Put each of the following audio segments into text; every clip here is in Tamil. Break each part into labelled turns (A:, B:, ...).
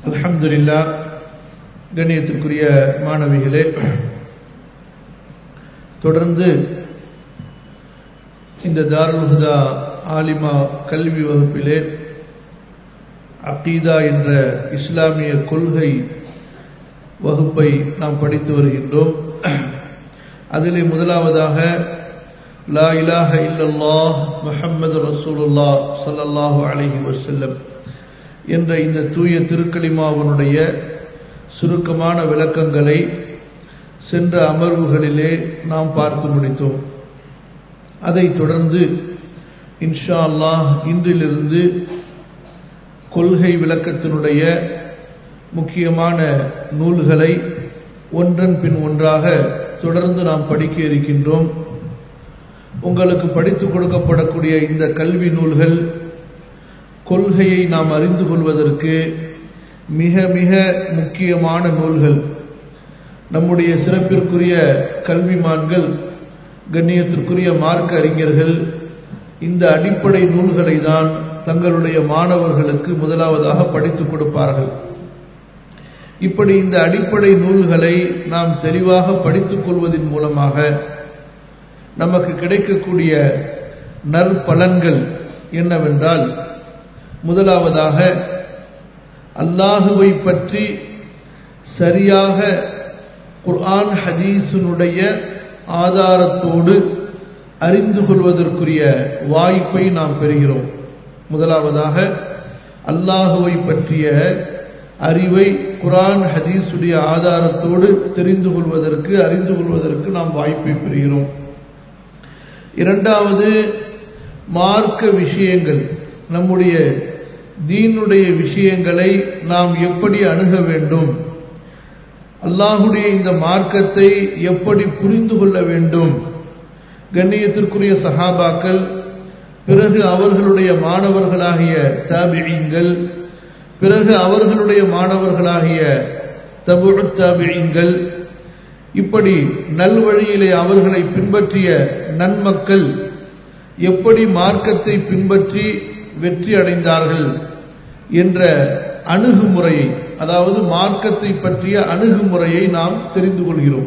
A: அல்ஹம்துலில்லா கண்ணியத்திற்குரிய மாணவிகளே தொடர்ந்து இந்த தாருல் ஹுதா ஆலிமா கல்வி வகுப்பிலே அகீதா என்ற இஸ்லாமிய கொள்கை வகுப்பை நாம் படித்து வருகின்றோம் அதிலே முதலாவதாக லா இலாஹ இல்லல்லாஹ் முஹம்மது ரசூலுல்லா ஸல்லல்லாஹு அலைஹி வஸல்லம் என்ற இந்த தூய திருக்கலிமாவனுடைய சுருக்கமான விளக்கங்களை சென்ற அமர்வுகளிலே நாம் பார்த்து முடித்தோம் அதைத் தொடர்ந்து இன்ஷா அல்லாஹ் இன்றிலிருந்து கொள்கை விளக்கத்தினுடைய முக்கியமான நூல்களை ஒன்றன் பின் ஒன்றாக தொடர்ந்து நாம் படிக்க இருக்கின்றோம் உங்களுக்கு படித்துக் கொடுக்கப்படக்கூடிய இந்த கல்வி நூல்கள் கொள்கையை நாம் அறிந்து கொள்வதற்கு மிக மிக முக்கியமான நூல்கள் நம்முடைய சிறப்பிற்குரிய கல்விமான்கள் கண்ணியத்திற்குரிய மார்க்க அறிஞர்கள் இந்த அடிப்படை நூல்களை தான் தங்களுடைய மாணவர்களுக்கு முதலாவதாக படித்துக் கொடுப்பார்கள் இப்படி இந்த அடிப்படை நூல்களை நாம் தெளிவாக படித்துக் கொள்வதன் மூலமாக நமக்கு கிடைக்கக்கூடிய நற்பலன்கள் என்னவென்றால் முதலாவதாக அல்லாஹுவை பற்றி சரியாக குர்ஆன் ஹதீஸினுடைய ஆதாரத்தோடு அறிந்து கொள்வதற்குரிய வாய்ப்பை நாம் பெறுகிறோம் முதலாவதாக அல்லாஹுவை பற்றிய அறிவை குரான் ஹதீஸுடைய ஆதாரத்தோடு தெரிந்து கொள்வதற்கு அறிந்து கொள்வதற்கு நாம் வாய்ப்பை பெறுகிறோம் இரண்டாவது மார்க்க விஷயங்கள் நம்முடைய தீனுடைய விஷயங்களை நாம் எப்படி அணுக வேண்டும் அல்லாஹுடைய இந்த மார்க்கத்தை எப்படி புரிந்து கொள்ள வேண்டும் கண்ணியத்திற்குரிய சஹாபாக்கள் பிறகு அவர்களுடைய மாணவர்களாகிய தாபிழிங்கள் பிறகு அவர்களுடைய மாணவர்களாகிய தபு தாபிழிங்கள் இப்படி நல்வழியிலே அவர்களை பின்பற்றிய நன்மக்கள் எப்படி மார்க்கத்தை பின்பற்றி வெற்றி அடைந்தார்கள் என்ற அணுகுமுறையை அதாவது மார்க்கத்தை பற்றிய அணுகுமுறையை நாம் தெரிந்து கொள்கிறோம்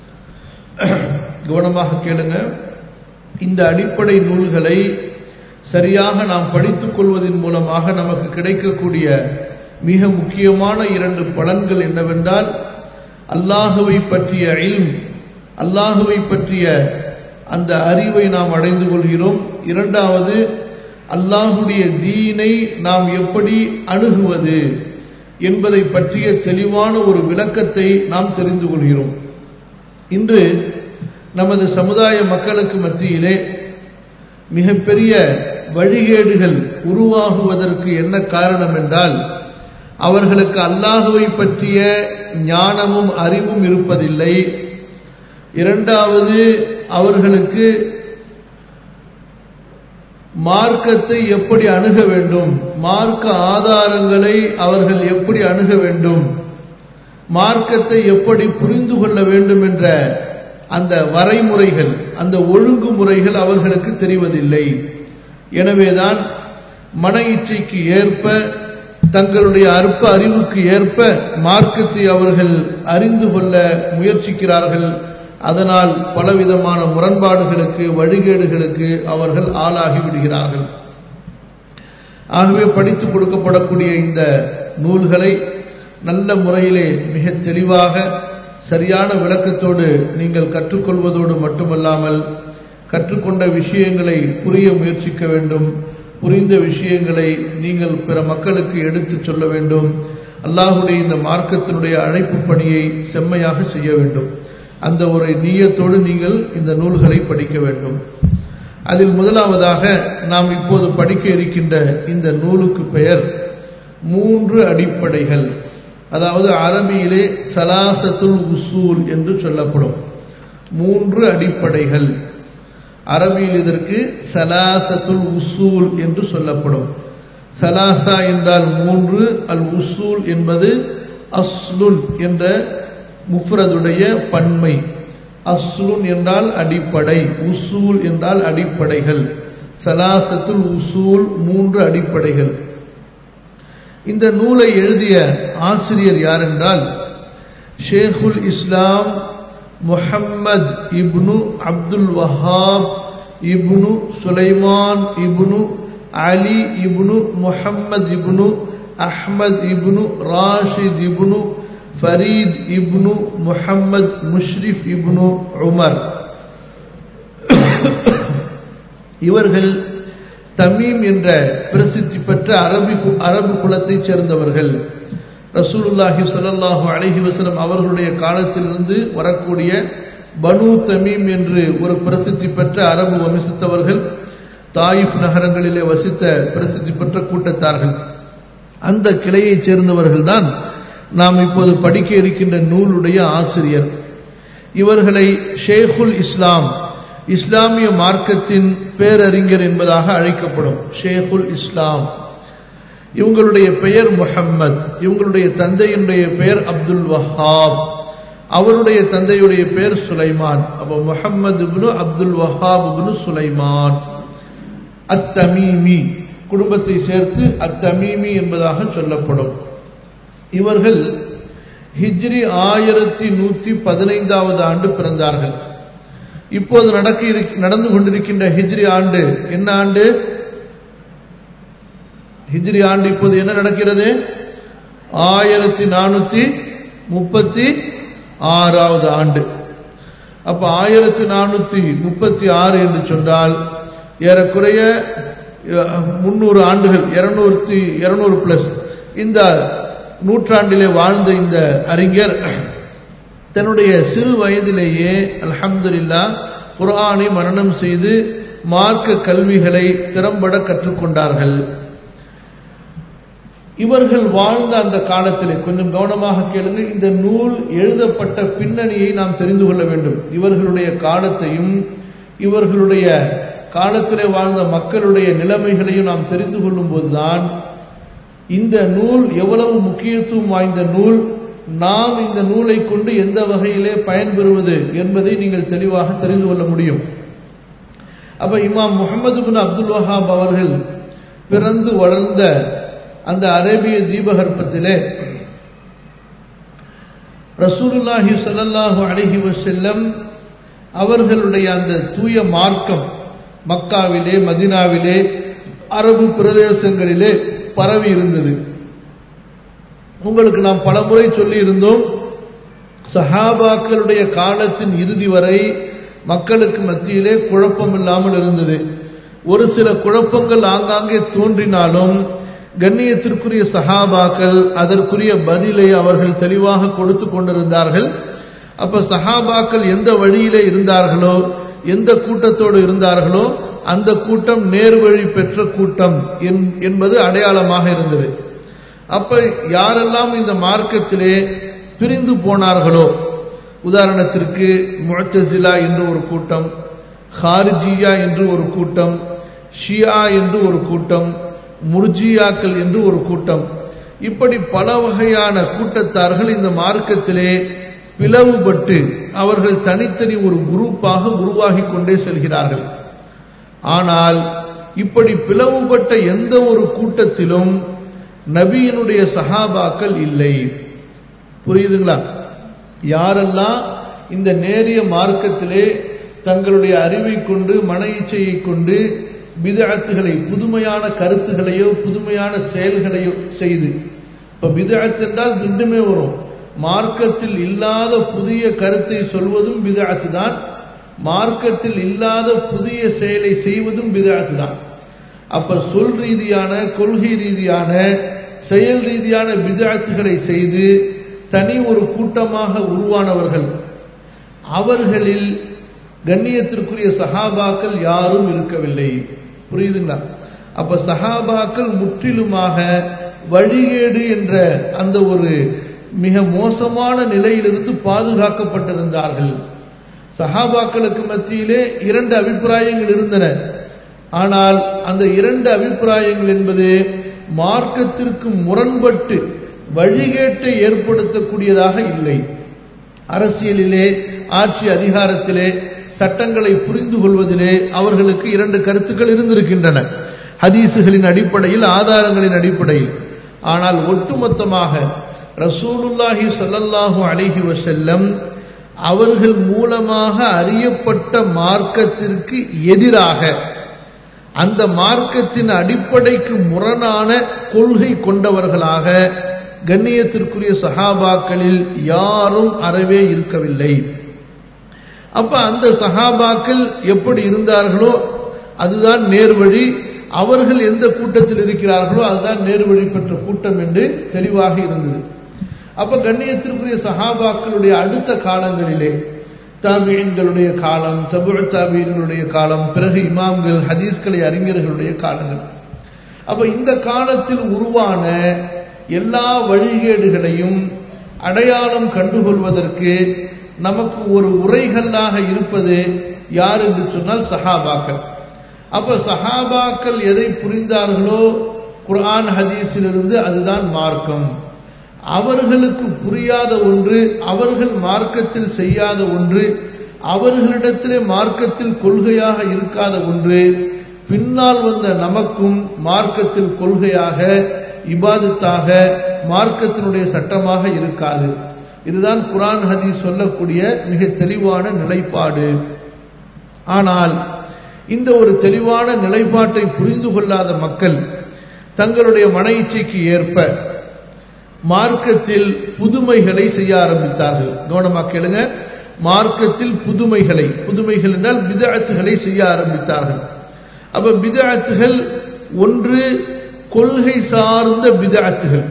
A: கவனமாக கேளுங்க இந்த அடிப்படை நூல்களை சரியாக நாம் படித்துக் கொள்வதன் மூலமாக நமக்கு கிடைக்கக்கூடிய மிக முக்கியமான இரண்டு பலன்கள் என்னவென்றால் அல்லாஹுவை பற்றிய இல்ம் அல்லாஹுவை பற்றிய அந்த அறிவை நாம் அடைந்து கொள்கிறோம் இரண்டாவது அல்லாஹுடைய தீனை நாம் எப்படி அணுகுவது என்பதை பற்றிய தெளிவான ஒரு விளக்கத்தை நாம் தெரிந்து கொள்கிறோம் இன்று நமது சமுதாய மக்களுக்கு மத்தியிலே மிகப்பெரிய வழிகேடுகள் உருவாகுவதற்கு என்ன காரணம் என்றால் அவர்களுக்கு அல்லாஹுவை பற்றிய ஞானமும் அறிவும் இருப்பதில்லை இரண்டாவது அவர்களுக்கு மார்க்கத்தை எப்படி அணுக வேண்டும் மார்க்க ஆதாரங்களை அவர்கள் எப்படி அணுக வேண்டும் மார்க்கத்தை எப்படி புரிந்து கொள்ள வேண்டும் என்ற அந்த வரைமுறைகள் அந்த ஒழுங்குமுறைகள் அவர்களுக்கு தெரிவதில்லை எனவேதான் மன இச்சைக்கு ஏற்ப தங்களுடைய அற்ப அறிவுக்கு ஏற்ப மார்க்கத்தை அவர்கள் அறிந்து கொள்ள முயற்சிக்கிறார்கள் அதனால் பலவிதமான முரண்பாடுகளுக்கு வழிகேடுகளுக்கு அவர்கள் ஆளாகி விடுகிறார்கள் ஆகவே படித்துக் கொடுக்கப்படக்கூடிய இந்த நூல்களை நல்ல முறையிலே மிக தெளிவாக சரியான விளக்கத்தோடு நீங்கள் கற்றுக்கொள்வதோடு மட்டுமல்லாமல் கற்றுக்கொண்ட விஷயங்களை புரிய முயற்சிக்க வேண்டும் புரிந்த விஷயங்களை நீங்கள் பிற மக்களுக்கு எடுத்துச் சொல்ல வேண்டும் அல்லாஹுடைய இந்த மார்க்கத்தினுடைய அழைப்பு பணியை செம்மையாக செய்ய வேண்டும் அந்த ஒரு நீயத்தோடு நீங்கள் இந்த நூல்களை படிக்க வேண்டும் அதில் முதலாவதாக நாம் இப்போது படிக்க இருக்கின்ற இந்த நூலுக்கு பெயர் மூன்று அடிப்படைகள் அதாவது அரபியிலே சலாசத்துல் உசூல் என்று சொல்லப்படும் மூன்று அடிப்படைகள் அரபியில் இதற்கு சலாசத்துல் உசூல் என்று சொல்லப்படும் சலாசா என்றால் மூன்று அல் உசூல் என்பது அஸ்லுன் என்ற முஃப்ரதுடைய பன்மை அஸ்லுன் என்றால் அடிப்படை உசூல் என்றால் அடிப்படைகள் சலாசத்துல் உசூல் மூன்று அடிப்படைகள் இந்த நூலை எழுதிய ஆசிரியர் யார் என்றால் Sheikhul Islam Muhammad ibn Abdul Wahhab ibn Sulaiman ibn Ali ibn Muhammad ibn Ahmad ibn Rashid ibn Fareed ibn Muhammad Mushrif ibn Umar இவர்கள் தமீம் என்ற பிரசித்தி பெற்ற அரபி அரபு குலத்தைச் சேர்ந்தவர்கள் ரசூலுல்லாஹி ஸல்லல்லாஹு அலைஹி வஸல்லம் அவர்களுடைய காலத்திலிருந்து வரக்கூடிய பனு தமீம் என்று ஒரு பிரசித்தி பெற்ற அரபு வம்சத்தவர்கள் தாயிஃப் நகரங்களிலே வசித்த பிரசித்தி பெற்ற கூட்டத்தார்கள் அந்த கிளையைச் சேர்ந்தவர்கள் தான் நாம் இப்போது படிக்க இருக்கின்ற நூலுடைய ஆசிரியர் இவர்களை ஷேகுல் இஸ்லாம் இஸ்லாமிய மார்க்கத்தின் பேரறிஞர் என்பதாக அழைக்கப்படும் ஷேகுல் இஸ்லாம் இவங்களுடைய பெயர் முஹம்மத் இவங்களுடைய தந்தையினுடைய பெயர் அப்துல் வஹாப் அவருடைய தந்தையுடைய பெயர் சுலைமான் அப்போ முஹம்மது இப்னு அப்துல் வஹாப் இப்னு சுலைமான் அத்தமீமி குடும்பத்தை சேர்த்து அத்தமீமி என்பதாக சொல்லப்படும் இவர்கள் ஹிஜ்ரி ஆயிரத்தி நூத்தி பதினைந்தாவது ஆண்டு பிறந்தார்கள் இப்போது நடக்க நடந்து கொண்டிருக்கின்ற ஹிஜ்ரி ஆண்டு என்ன ஆண்டு ஹிஜ்ரி ஆண்டு இப்போது என்ன நடக்கிறது ஆயிரத்தி நானூத்தி முப்பத்தி ஆறாவது ஆண்டு அப்ப ஆயிரத்தி நானூத்தி முப்பத்தி ஆறு என்று சொன்னால் ஏறக்குறைய முன்னூறு ஆண்டுகள் இருநூத்தி இருநூறு பிளஸ் இந்த நூற்றாண்டிலே வாழ்ந்த இந்த அறிஞர் தன்னுடைய சிறு வயதிலேயே அல்ஹம்துலில்லா குர்ஆனை மரணம் செய்து மார்க்க கல்விகளை திறம்பட கற்றுக்கொண்டார்கள் இவர்கள் வாழ்ந்த அந்த காலத்திலே கொஞ்சம் கவனமாக கேளுங்க இந்த நூல் எழுதப்பட்ட பின்னணியை நாம் தெரிந்து கொள்ள வேண்டும் இவர்களுடைய காலத்தையும் இவர்களுடைய காலத்திலே வாழ்ந்த மக்களுடைய நிலைமைகளையும் நாம் தெரிந்து கொள்ளும் போதுதான் இந்த நூல் எவ்வளவு முக்கியத்துவம் வாய்ந்த நூல் நாம் இந்த நூலை கொண்டு எந்த வகையிலே பயன்பெறுவது என்பதை நீங்கள் தெளிவாக தெரிந்து கொள்ள முடியும் அப்ப இமாம் முகமது பின் அப்துல் வஹாப் அவர்கள் பிறந்து வளர்ந்த அந்த அரேபிய தீபகற்பத்திலே ரசூலுல்லாஹி ஸல்லல்லாஹு அலைஹி வஸல்லம் அவர்களுடைய அந்த தூய மார்க்கம் மக்காவிலே மதினாவிலே அரபு பிரதேசங்களிலே பரவி இருந்தது உங்களுக்கு நாம் பலமுறை சொல்லி இருந்தோம் சஹாபாக்களுடைய காலத்தின் இறுதி வரை மக்களுக்கு மத்தியிலே குழப்பம் இல்லாமல் இருந்தது ஒரு சில குழப்பங்கள் ஆங்காங்கே தோன்றினாலும் கண்ணியத்திற்குரிய சஹாபாக்கள் அதற்குரிய பதிலை அவர்கள் தெளிவாக கொடுத்து கொண்டிருந்தார்கள் அப்ப சஹாபாக்கள் எந்த வழியிலே இருந்தார்களோ எந்த கூட்டத்தோடு இருந்தார்களோ அந்த கூட்டம் நேர்வழி பெற்ற கூட்டம் என்பது அடையாளமாக இருந்தது அப்ப யாரெல்லாம் இந்த மார்க்கத்திலே பிரிந்து போனார்களோ உதாரணத்திற்கு முழத்தசிலா என்று ஒரு கூட்டம் ஹாரிஜியா என்று ஒரு கூட்டம் ஷியா என்று ஒரு கூட்டம் முர்ஜியாக்கள் என்று ஒரு கூட்டம் இப்படி பல வகையான கூட்டத்தார்கள் இந்த மார்க்கத்திலே பிளவுபட்டு அவர்கள் தனித்தனி ஒரு குரூப்பாக உருவாகி கொண்டே செல்கிறார்கள் ஆனால் இப்படி பிளவுபட்ட எந்த ஒரு கூட்டத்திலும் நபியினுடைய சஹாபாக்கள் இல்லை புரியுதுங்களா யாரெல்லாம் இந்த நேரிய மார்க்கத்திலே தங்களுடைய அறிவை கொண்டு மன இச்சையை கொண்டு பிதஅத்துகளை புதுமையான கருத்துகளையோ புதுமையான செயல்களையோ செய்து இப்ப பிதஅத் என்றால் ரெண்டுமே வரும் மார்க்கத்தில் இல்லாத புதிய கருத்தை சொல்வதும் பிதஅத்து தான் மார்க்கத்தில் இல்லாத புதிய செயலை செய்வதும் பிதஅத்து தான் அப்ப சொல் ரீதியான கொள்கை ரீதியான செயல் ரீதியான பிதஅத்துகளை செய்து தனி ஒரு கூட்டமாக உருவானவர்கள் அவர்களில் கண்ணியத்திற்குரிய சஹாபாக்கள் யாரும் இருக்கவில்லை புரியுதுங்களா அப்ப சஹாபாக்கள் முற்றிலுமாக வழிகேடு என்ற அந்த ஒரு மிக மோசமான நிலையிலிருந்து பாதுகாக்கப்பட்டிருந்தார்கள் சஹாபாக்களுக்கு மத்தியிலே இரண்டு அபிப்பிராயங்கள் இருந்தன ஆனால் அந்த இரண்டு அபிப்பிராயங்கள் என்பது மார்க்கத்திற்கு முரண்பட்டு வழிகேட்டை ஏற்படுத்தக்கூடியதாக இல்லை அரசியலிலே ஆட்சி அதிகாரத்திலே சட்டங்களை புரிந்து கொள்வதிலே அவர்களுக்கு இரண்டு கருத்துக்கள் இருந்திருக்கின்றன ஹதீசுகளின் அடிப்படையில் ஆதாரங்களின் அடிப்படையில் ஆனால் ஒட்டுமொத்தமாக ரசூலுல்லாஹி ஸல்லல்லாஹு அலைஹி வஸல்லம் அவர்கள் மூலமாக அறியப்பட்ட மார்க்கத்திற்கு எதிராக அந்த மார்க்கத்தின் அடிப்படைக்கு முரணான கொள்கை கொண்டவர்களாக கண்ணியத்திற்குரிய சஹாபாக்களில் யாரும் அறவே இருக்கவில்லை அப்ப அந்த சஹாபாக்கள் எப்படி இருந்தார்களோ அதுதான் நேர்வழி அவர்கள் எந்த கூட்டத்தில் இருக்கிறார்களோ அதுதான் நேர்வழி பெற்ற கூட்டம் என்று தெளிவாக இருந்தது அப்ப கண்ணியத்திற்குரிய சஹாபாக்களுடைய அடுத்த காலங்களிலே தாபீன்களுடைய காலம் தபு தாபீன்களுடைய காலம் பிறகு இமாம்கள் ஹதீஸ்களை அறிஞர்களுடைய காலங்கள் அப்ப இந்த காலத்தில் உருவான எல்லா வழிகேடுகளையும் அடையாளம் கண்டுகொள்வதற்கு நமக்கு ஒரு உரைகல்லாக இருப்பது யார் என்று சொன்னால் சஹாபாக்கள் அப்ப சஹாபாக்கள் எதை புரிந்தார்களோ குர்ஆன் ஹதீஸிலிருந்து அதுதான் மார்க்கம் அவர்களுக்கு புரியாத ஒன்று அவர்கள் மார்க்கத்தில் செய்யாத ஒன்று அவர்களிடத்திலே மார்க்கத்தில் கொள்கையாக இருக்காத ஒன்று பின்னால் வந்த நமக்கும் மார்க்கத்தில் கொள்கையாக இபாதத்தாக மார்க்கத்தினுடைய சட்டமாக இருக்காது இதுதான் குரான் ஹதீஸ் சொல்லக்கூடிய மிக தெளிவான நிலைப்பாடு ஆனால் இந்த ஒரு தெளிவான நிலைப்பாட்டை புரிந்து கொள்ளாத மக்கள் தங்களுடைய மன இச்சைக்கு ஏற்ப மார்க்கத்தில் புதுமைகளை செய்ய ஆரம்பித்தார்கள் கவனமா கேளுங்க மார்க்கத்தில் புதுமைகளை புதுமைகள் என்றால் பிதஅத்துகளை செய்ய ஆரம்பித்தார்கள் அப்ப பிதஅத்துகள் ஒன்று கொள்கை சார்ந்த பிதஅத்துகள்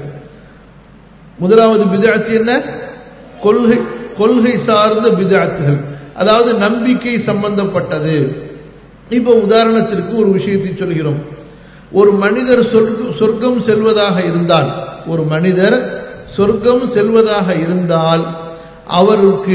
A: முதலாவது பிதஅத்து என்ன கொள்கை கொள்கை சார்ந்த பிதஅத்துகள் அதாவது நம்பிக்கை சம்பந்தப்பட்டது இப்ப உதாரணத்திற்கு ஒரு விஷயத்தை சொல்கிறோம் ஒரு மனிதர் சொர்க்கம் செல்வதாக இருந்தால் ஒரு மனிதர் சொர்க்கம் செல்வதாக இருந்தால் அவருக்கு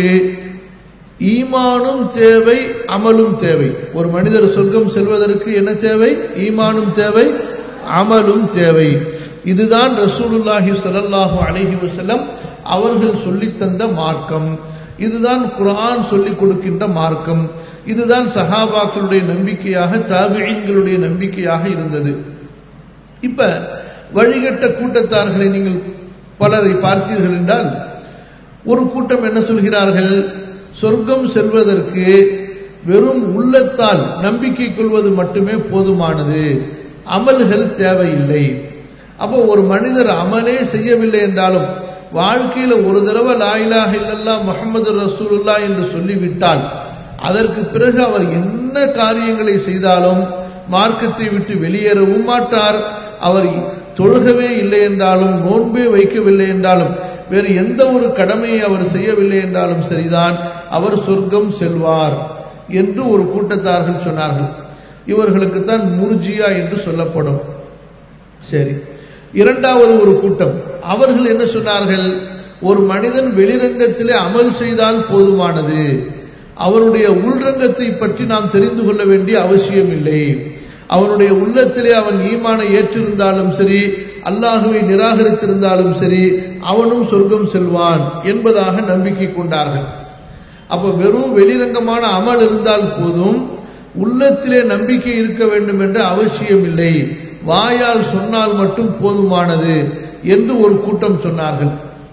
A: ஈமானும் தேவை அமலும் தேவை ஒரு மனிதர் சொர்க்கம் செல்வதற்கு என்ன தேவை ஈமானும் தேவை அமலும் தேவை இதுதான் ரசூலுல்லாஹி ஸல்லல்லாஹு அலைஹி வஸல்லம் அவர்கள் சொல்லித் தந்த மார்க்கம் இதுதான் குர்ஆன் சொல்லிக் கொடுக்கின்ற மார்க்கம் இதுதான் சஹாபாக்களுடைய நம்பிக்கையாக தாபியங்களுடைய நம்பிக்கையாக இருந்தது இப்ப வழிகட்ட கூட்டத்தார்களை நீங்கள் பலரை பார்த்தீர்கள் என்றால் ஒரு கூட்டம் என்ன சொல்கிறார்கள் சொர்க்கம் செல்வதற்கு வெறும் உள்ளத்தால் நம்பிக்கை கொள்வது மட்டுமே போதுமானது அமல்கள் தேவையில்லை அப்போ ஒரு மனிதர் அமலே செய்யவில்லை என்றாலும் வாழ்க்கையில ஒரு தடவை லாயிலாக இல்லல்லா முகமது ரசூலுல்லா என்று சொல்லிவிட்டால் அதற்கு பிறகு அவர் என்ன காரியங்களை செய்தாலும் மார்க்கத்தை விட்டு வெளியேறவும் மாட்டார் அவர் தொழுகவே இல்லை என்றாலும் நோன்பே வைக்கவில்லை என்றாலும் வேறு எந்த ஒரு கடமையை அவர் செய்யவில்லை என்றாலும் சரிதான் அவர் சொர்க்கம் செல்வார் என்று ஒரு கூட்டத்தார்கள் சொன்னார்கள் இவர்களுக்கு தான் முர்ஜியா என்று சொல்லப்படும் சரி இரண்டாவது ஒரு கூட்டம் அவர்கள் என்ன சொன்னார்கள் ஒரு மனிதன் வெளிரங்கத்திலே அமல் செய்தால் போதுமானது அவனுடைய உள்ரங்கத்தை பற்றி நாம் தெரிந்து கொள்ள வேண்டிய அவசியம் இல்லை அவனுடைய உள்ளத்திலே அவன் ஈமானை ஏற்றிருந்தாலும் சரி அல்லாஹுவை நிராகரித்திருந்தாலும் சரி அவனும் சொர்க்கம் செல்வான் என்பதாக நம்பிக்கை கொண்டார்கள் அப்ப வெறும் வெளிரங்கமான அமல் இருந்தால் போதும் உள்ளத்திலே நம்பிக்கை இருக்க வேண்டும் என்ற அவசியம் இல்லை வாயால் சொன்னால் மட்டும் போதுமானது என்று ஒரு கூட்டம் சொன்னார்கள்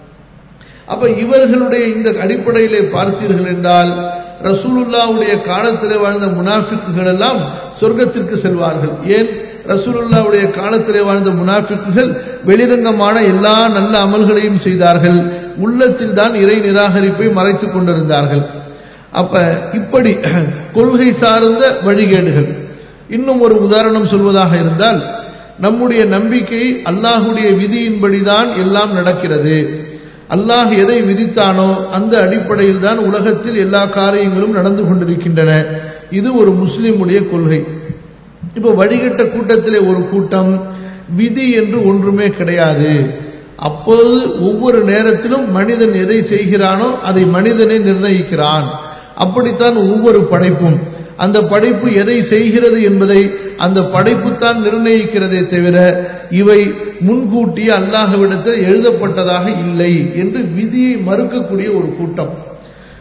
A: அப்ப இவர்களுடைய இந்த அடிப்படையிலே பார்த்தீர்கள் என்றால் ரசூலுல்லாவுடைய காலத்திலே வாழ்ந்த முனாஃபிக்குகள் எல்லாம் சொர்க்கத்திற்கு செல்வார்கள் ஏன் ரசூலுல்லாவுடைய காலத்திலே வாழ்ந்த முனாஃபிக்குகள் வெளிரங்கமான எல்லா நல்ல அமல்களையும் செய்தார்கள் உள்ளத்தில் தான் இறை நிராகரிப்பை மறைத்துக் கொண்டிருந்தார்கள் அப்ப இப்படி கொள்கை சார்ந்த வழிகேடுகள் இன்னும் ஒரு உதாரணம் சொல்வதாக இருந்தால் நம்முடைய நம்பிக்கை அல்லாஹுடைய விதியின்படிதான் எல்லாம் நடக்கிறது அல்லாஹ் எதை விதித்தானோ அந்த அடிப்படையில் தான் உலகத்தில் எல்லா காரியங்களும் நடந்து கொண்டிருக்கின்றன இது ஒரு முஸ்லிமுடைய கொள்கை இப்ப வழிகட்ட கூட்டத்திலே ஒரு கூட்டம் விதி என்று ஒன்றுமே கிடையாது அப்போது ஒவ்வொரு நேரத்திலும் மனிதன் எதை செய்கிறானோ அதை மனிதனை நிர்ணயிக்கிறான் அப்படித்தான் ஒவ்வொரு படைப்பும் அந்த படைப்பு எதை செய்கிறது என்பதை அந்த படைப்பு தான் நிர்ணயிக்கிறதே தவிர இவை முன்கூட்டியே அல்லாஹ்விடத்தில் எழுதப்பட்டதாக இல்லை என்று விதியை மறுக்கக்கூடிய ஒரு கூட்டம்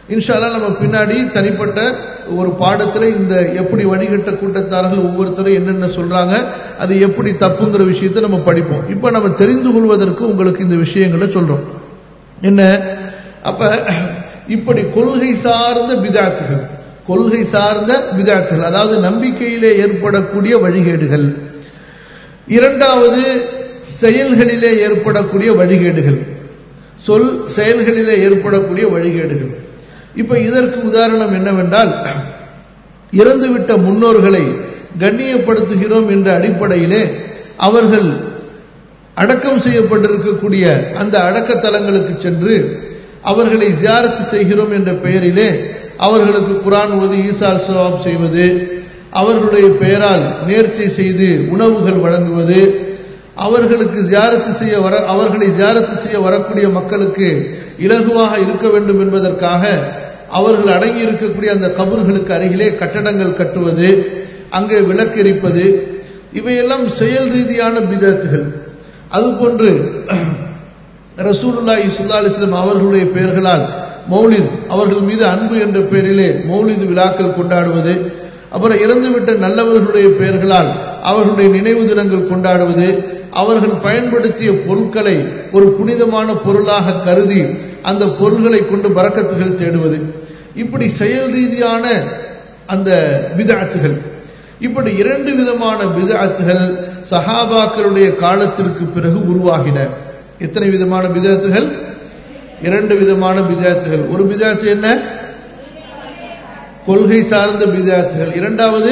A: இன்ஷால்லா நம்ம பின்னாடி தனிப்பட்ட ஒரு பாடத்துல இந்த எப்படி வடிகட்ட கூட்டத்தார்கள் ஒவ்வொருத்தரும் என்னென்ன சொல்றாங்க அது எப்படி தப்புங்கிற விஷயத்தை நம்ம படிப்போம் இப்ப நம்ம தெரிந்து கொள்வதற்கு உங்களுக்கு இந்த விஷயங்களை சொல்றோம் என்ன அப்ப இப்படி கொள்கை சார்ந்த பிதாத்துகள் கொள்கை சார்ந்த பிதாத்துகள் அதாவது நம்பிக்கையிலே ஏற்படக்கூடிய வழிகேடுகள் இரண்டாவது செயல்களிலே ஏற்படக்கூடிய வழிகேடுகள் சொல் செயல்களிலே ஏற்படக்கூடிய வழிகேடுகள் இப்ப இதற்கு உதாரணம் என்னவென்றால் இறந்துவிட்ட முன்னோர்களை கண்ணியப்படுத்துகிறோம் என்ற அடிப்படையிலே அவர்கள் அடக்கம் செய்யப்பட்டிருக்கக்கூடிய அந்த அடக்கத்தலங்களுக்கு சென்று அவர்களை ஜியாரத்து செய்கிறோம் என்ற பெயரிலே அவர்களுக்கு குரான் ஓதி ஈசால் சவாப் செய்வது அவர்களுடைய பெயரால் நேர்ச்சை செய்து உணவுகள் வழங்குவது அவர்களுக்கு ஜியாரத்து செய்ய வர அவர்களை ஜியாரத்து செய்ய வரக்கூடிய மக்களுக்கு இலகுவாக இருக்க வேண்டும் என்பதற்காக அவர்கள் அடங்கி இருக்கக்கூடிய அந்த கபர்களுக்கு அருகிலே கட்டடங்கள் கட்டுவது அங்கே விளக்கெரிப்பது இவையெல்லாம் செயல் ரீதியான பிதத்துகள் அதுபோன்று ரசூலுல்லாஹி ஸல்லல்லாஹு அலைஹி வஸல்லம் அவர்களுடைய பெயர்களால் மௌலித் அவர்கள் மீது அன்பு என்ற பெயரிலே மௌலித் விழாக்கள் கொண்டாடுவது அப்புறம் இறந்துவிட்ட நல்லவர்களுடைய பெயர்களால் அவர்களுடைய நினைவு தினங்கள் கொண்டாடுவது அவர்கள் பயன்படுத்திய பொருட்களை ஒரு புனிதமான பொருளாக கருதி அந்த பொருள்களை கொண்டு பறக்கத்துகள் தேடுவது இப்படி செயல் ரீதியான அந்த விதாத்துகள் இப்படி இரண்டு விதமான விதாத்துகள் சஹாபாக்களுடைய காலத்திற்கு பிறகு உருவாகின எத்தனை விதமான விதாத்துகள் இரண்டு விதமான பிதாத்துகள் ஒரு பிதாத்து என்ன கொள்கை சார்ந்த பிதாத்துகள் இரண்டாவது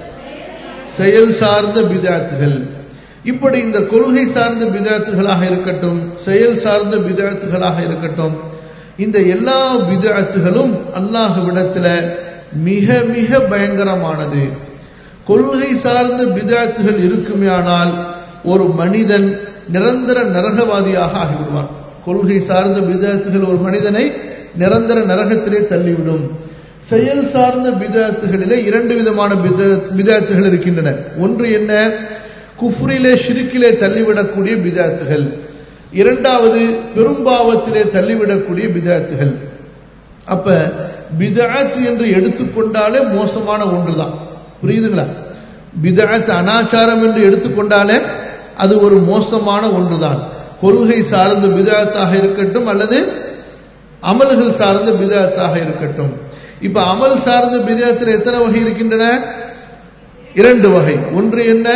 A: செயல் சார்ந்த பிதாத்துகள் இப்படி இந்த கொள்கை சார்ந்த பிதாத்துகளாக இருக்கட்டும் செயல் சார்ந்த பிதாத்துகளாக இருக்கட்டும் இந்த எல்லா பிதாத்துகளும் அல்லாஹ்விடத்துல மிக மிக பயங்கரமானது கொள்கை சார்ந்த பிதாத்துகள் இருக்குமேயானால் ஒரு மனிதன் நிரந்தர நரகவாதியாக ஆகிவிடுவான் கொள்கை சார்ந்த பிதாத்துகள் ஒரு மனிதனை நிரந்தர நரகத்திலே தள்ளிவிடும் செயல் சார்ந்த பிதாத்துகளிலே இரண்டு விதமான பிதாத்துகள் இருக்கின்றன ஒன்று என்ன குஃப்ரிலே ஷிருக்கிலே தள்ளிவிடக்கூடிய பிதாத்துகள் இரண்டாவது பெரும்பாவத்திலே தள்ளிவிடக்கூடிய பிதாத்துகள் அப்ப பிதாத் என்று எடுத்துக்கொண்டாலே மோசமான ஒன்றுதான் புரியுதுங்களா பிதாத் அனாச்சாரம் என்று எடுத்துக்கொண்டாலே அது ஒரு மோசமான ஒன்றுதான் கொள்கை சார்ந்த பிதாத்தாக இருக்கட்டும் அல்லது அமல்கள் சார்ந்த பிதாத்தாக இருக்கட்டும் இப்ப அமல் சார்ந்த பிதாத்தில் எத்தனை வகை இருக்கின்றன இரண்டு வகை ஒன்று என்ன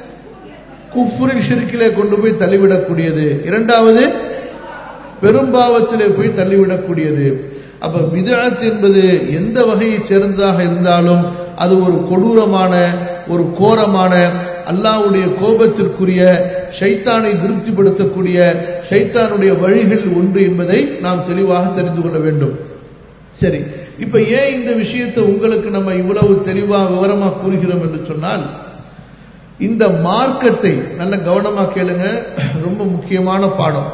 A: குஃபுரில் ஷிருக்கிலே கொண்டு போய் தள்ளிவிடக்கூடியது இரண்டாவது பெரும்பாவத்திலே போய் தள்ளிவிடக்கூடியது அப்ப பிதாத் என்பது எந்த வகையை சேர்ந்ததாக இருந்தாலும் அது ஒரு கொடூரமான ஒரு கோரமான அல்லாவுடைய கோபத்திற்குரிய ஷைத்தானை திருப்திப்படுத்தக்கூடிய ஷைத்தானுடைய வழிகள் ஒன்று என்பதை நாம் தெளிவாக தெரிந்து கொள்ள வேண்டும் சரி இப்ப ஏன் இந்த விஷயத்தை உங்களுக்கு நம்ம இவ்வளவு தெளிவா விவரமா கூறுகிறோம் என்று சொன்னால் இந்த மார்க்கத்தை நல்ல கவனமா கேளுங்க ரொம்ப முக்கியமான பாடம்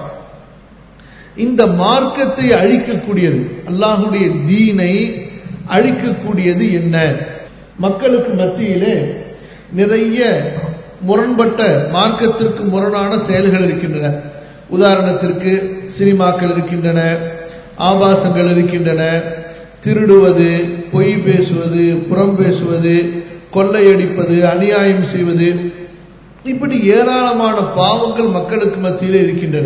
A: இந்த மார்க்கத்தை அழிக்கக்கூடியது அல்லாஹுடைய தீனை அழிக்கக்கூடியது என்ன மக்களுக்கு மத்தியிலே நிறைய முரண்பட்ட மார்க்கத்திற்கு முரணான செயல்கள் இருக்கின்றன உதாரணத்திற்கு சினிமாக்கள் இருக்கின்றன ஆபாசங்கள் இருக்கின்றன திருடுவது பொய் பேசுவது புறம் பேசுவது கொள்ளையடிப்பது அநியாயம் செய்வது இப்படி ஏராளமான பாவங்கள் மக்களுக்கு மத்தியிலே இருக்கின்றன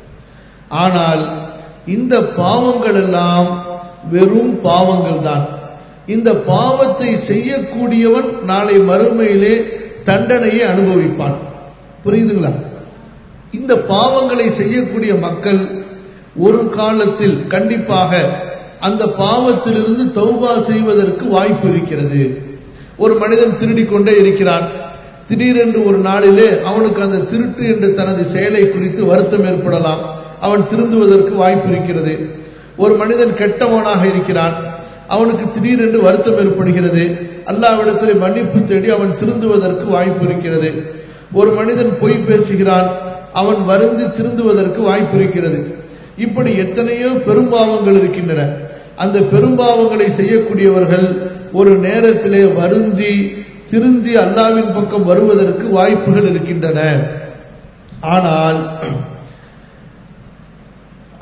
A: ஆனால் இந்த பாவங்கள் எல்லாம் வெறும் பாவங்கள் தான் இந்த பாவத்தை செய்யக்கூடியவன் நாளை மறுமையிலே தண்டனையை அனுபவிப்பான் புரியுதுங்களா இந்த பாவங்களை செய்யக்கூடிய மக்கள் ஒரு காலத்தில் கண்டிப்பாக அந்த பாவத்திலிருந்து தௌபா செய்வதற்கு வாய்ப்பு இருக்கிறது ஒரு மனிதன் திருடிக் கொண்டே இருக்கிறான் திடீரென்று ஒரு நாளிலே அவனுக்கு அந்த திருட்டு என்ற தனது செயலை குறித்து வருத்தம் ஏற்படலாம் அவன் திருந்துவதற்கு வாய்ப்பு இருக்கிறது ஒரு மனிதன் கெட்டவனாக இருக்கிறான் அவனுக்கு திடீரென்று வருத்தம் ஏற்படுகிறது அல்லாவிடத்தில் மன்னிப்பு தேடி அவன் திருந்துவதற்கு வாய்ப்பு இருக்கிறது ஒரு மனிதன் பொய் பேசுகிறான் அவன் வருந்தி திருந்துவதற்கு வாய்ப்பு இருக்கிறது இப்படி எத்தனையோ பெரும்பாவங்கள் இருக்கின்றன அந்த பெரும்பாவங்களை செய்யக்கூடியவர்கள் ஒரு நேரத்திலே வருந்தி திருந்தி அல்லாவின் பக்கம் வருவதற்கு வாய்ப்புகள் இருக்கின்றன ஆனால்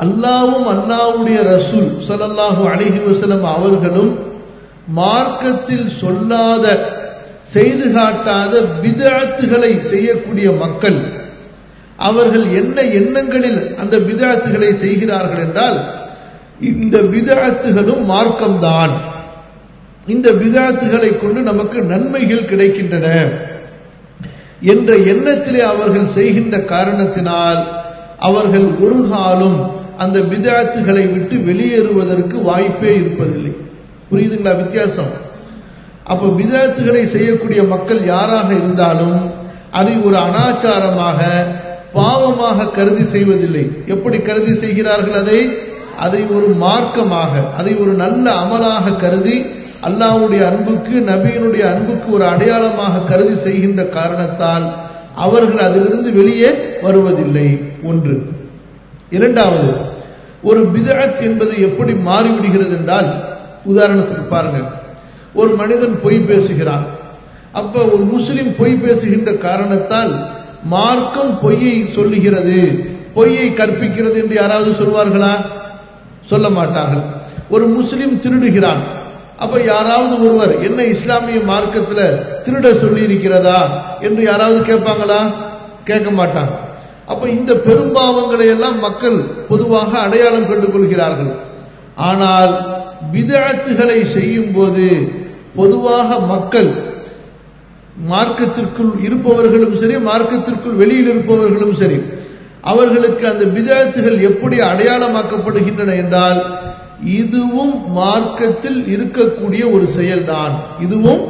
A: அல்லாவும் அல்லாவுடைய ரசூல் ஸல்லல்லாஹு அலைஹி வஸல்லம் அவர்களும் மார்க்கத்தில் சொல்லாத செய்து காட்டாத பிதஅத்துகளை செய்யக்கூடிய மக்கள் அவர்கள் என்ன எண்ணங்களில் அந்த பிதஅத்துகளை செய்கிறார்கள் என்றால் இந்த பிதஅத்துகளும் மார்க்கம்தான் இந்த பிதஅத்துகளை கொண்டு நமக்கு நன்மைகள் கிடைக்கின்றன என்ற எண்ணத்திலே அவர்கள் செய்கின்ற காரணத்தினால் அவர்கள் ஒரு காலம் அந்த பிதாத்துகளை விட்டு வெளியேறுவதற்கு வாய்ப்பே இருப்பதில்லை புரியுதுங்களா வித்தியாசம் அப்ப பிதாத்துகளை செய்யக்கூடிய மக்கள் யாராக இருந்தாலும் அதை ஒரு அனாச்சாரமாக பாவமாக கருதி செய்வதில்லை எப்படி கருதி செய்கிறார்கள் அதை அதை ஒரு மார்க்கமாக அதை ஒரு நல்ல அமலாக கருதி அல்லாஹ்வுடைய அன்புக்கு நபியினுடைய அன்புக்கு ஒரு அடையாளமாக கருதி செய்கின்ற காரணத்தால் அவர்கள் அதிலிருந்து வெளியே வருவதில்லை ஒன்று இரண்டாவது ஒரு பிதஅத் என்பது எப்படி மாறிவிடுகிறது என்றால் உதாரணத்துக்கு பாருங்க ஒரு மனிதன் பொய் பேசுகிறான் அப்ப ஒரு முஸ்லிம் பொய் பேசுகின்ற காரணத்தால் மார்க்கம் பொய்யை சொல்லுகிறது பொய்யை கற்பிக்கிறது என்று யாராவது சொல்வார்களா சொல்ல மாட்டார்கள் ஒரு முஸ்லிம் திருடுகிறான் அப்ப யாராவது ஒருவர் என்ன இஸ்லாமிய மார்க்கத்துல திருட சொல்லி இருக்கிறதா என்று யாராவது கேட்பாங்களா கேட்க மாட்டாங்க அப்ப இந்த பெரும்பாவங்களை எல்லாம் மக்கள் பொதுவாக அடையாளம் கண்டு கொள்கிறார்கள் ஆனால் பிதஅத்துகளை செய்யும் போது பொதுவாக மக்கள் மார்க்கத்திற்குள் இருப்பவர்களும் சரி மார்க்கத்திற்குள் வெளியில் இருப்பவர்களும் சரி அவர்களுக்கு அந்த பிதஅத்துகள் எப்படி அடையாளமாக்கப்படுகின்றன என்றால் இதுவும் மார்க்கத்தில் இருக்கக்கூடிய ஒரு செயல்தான் இதுவும்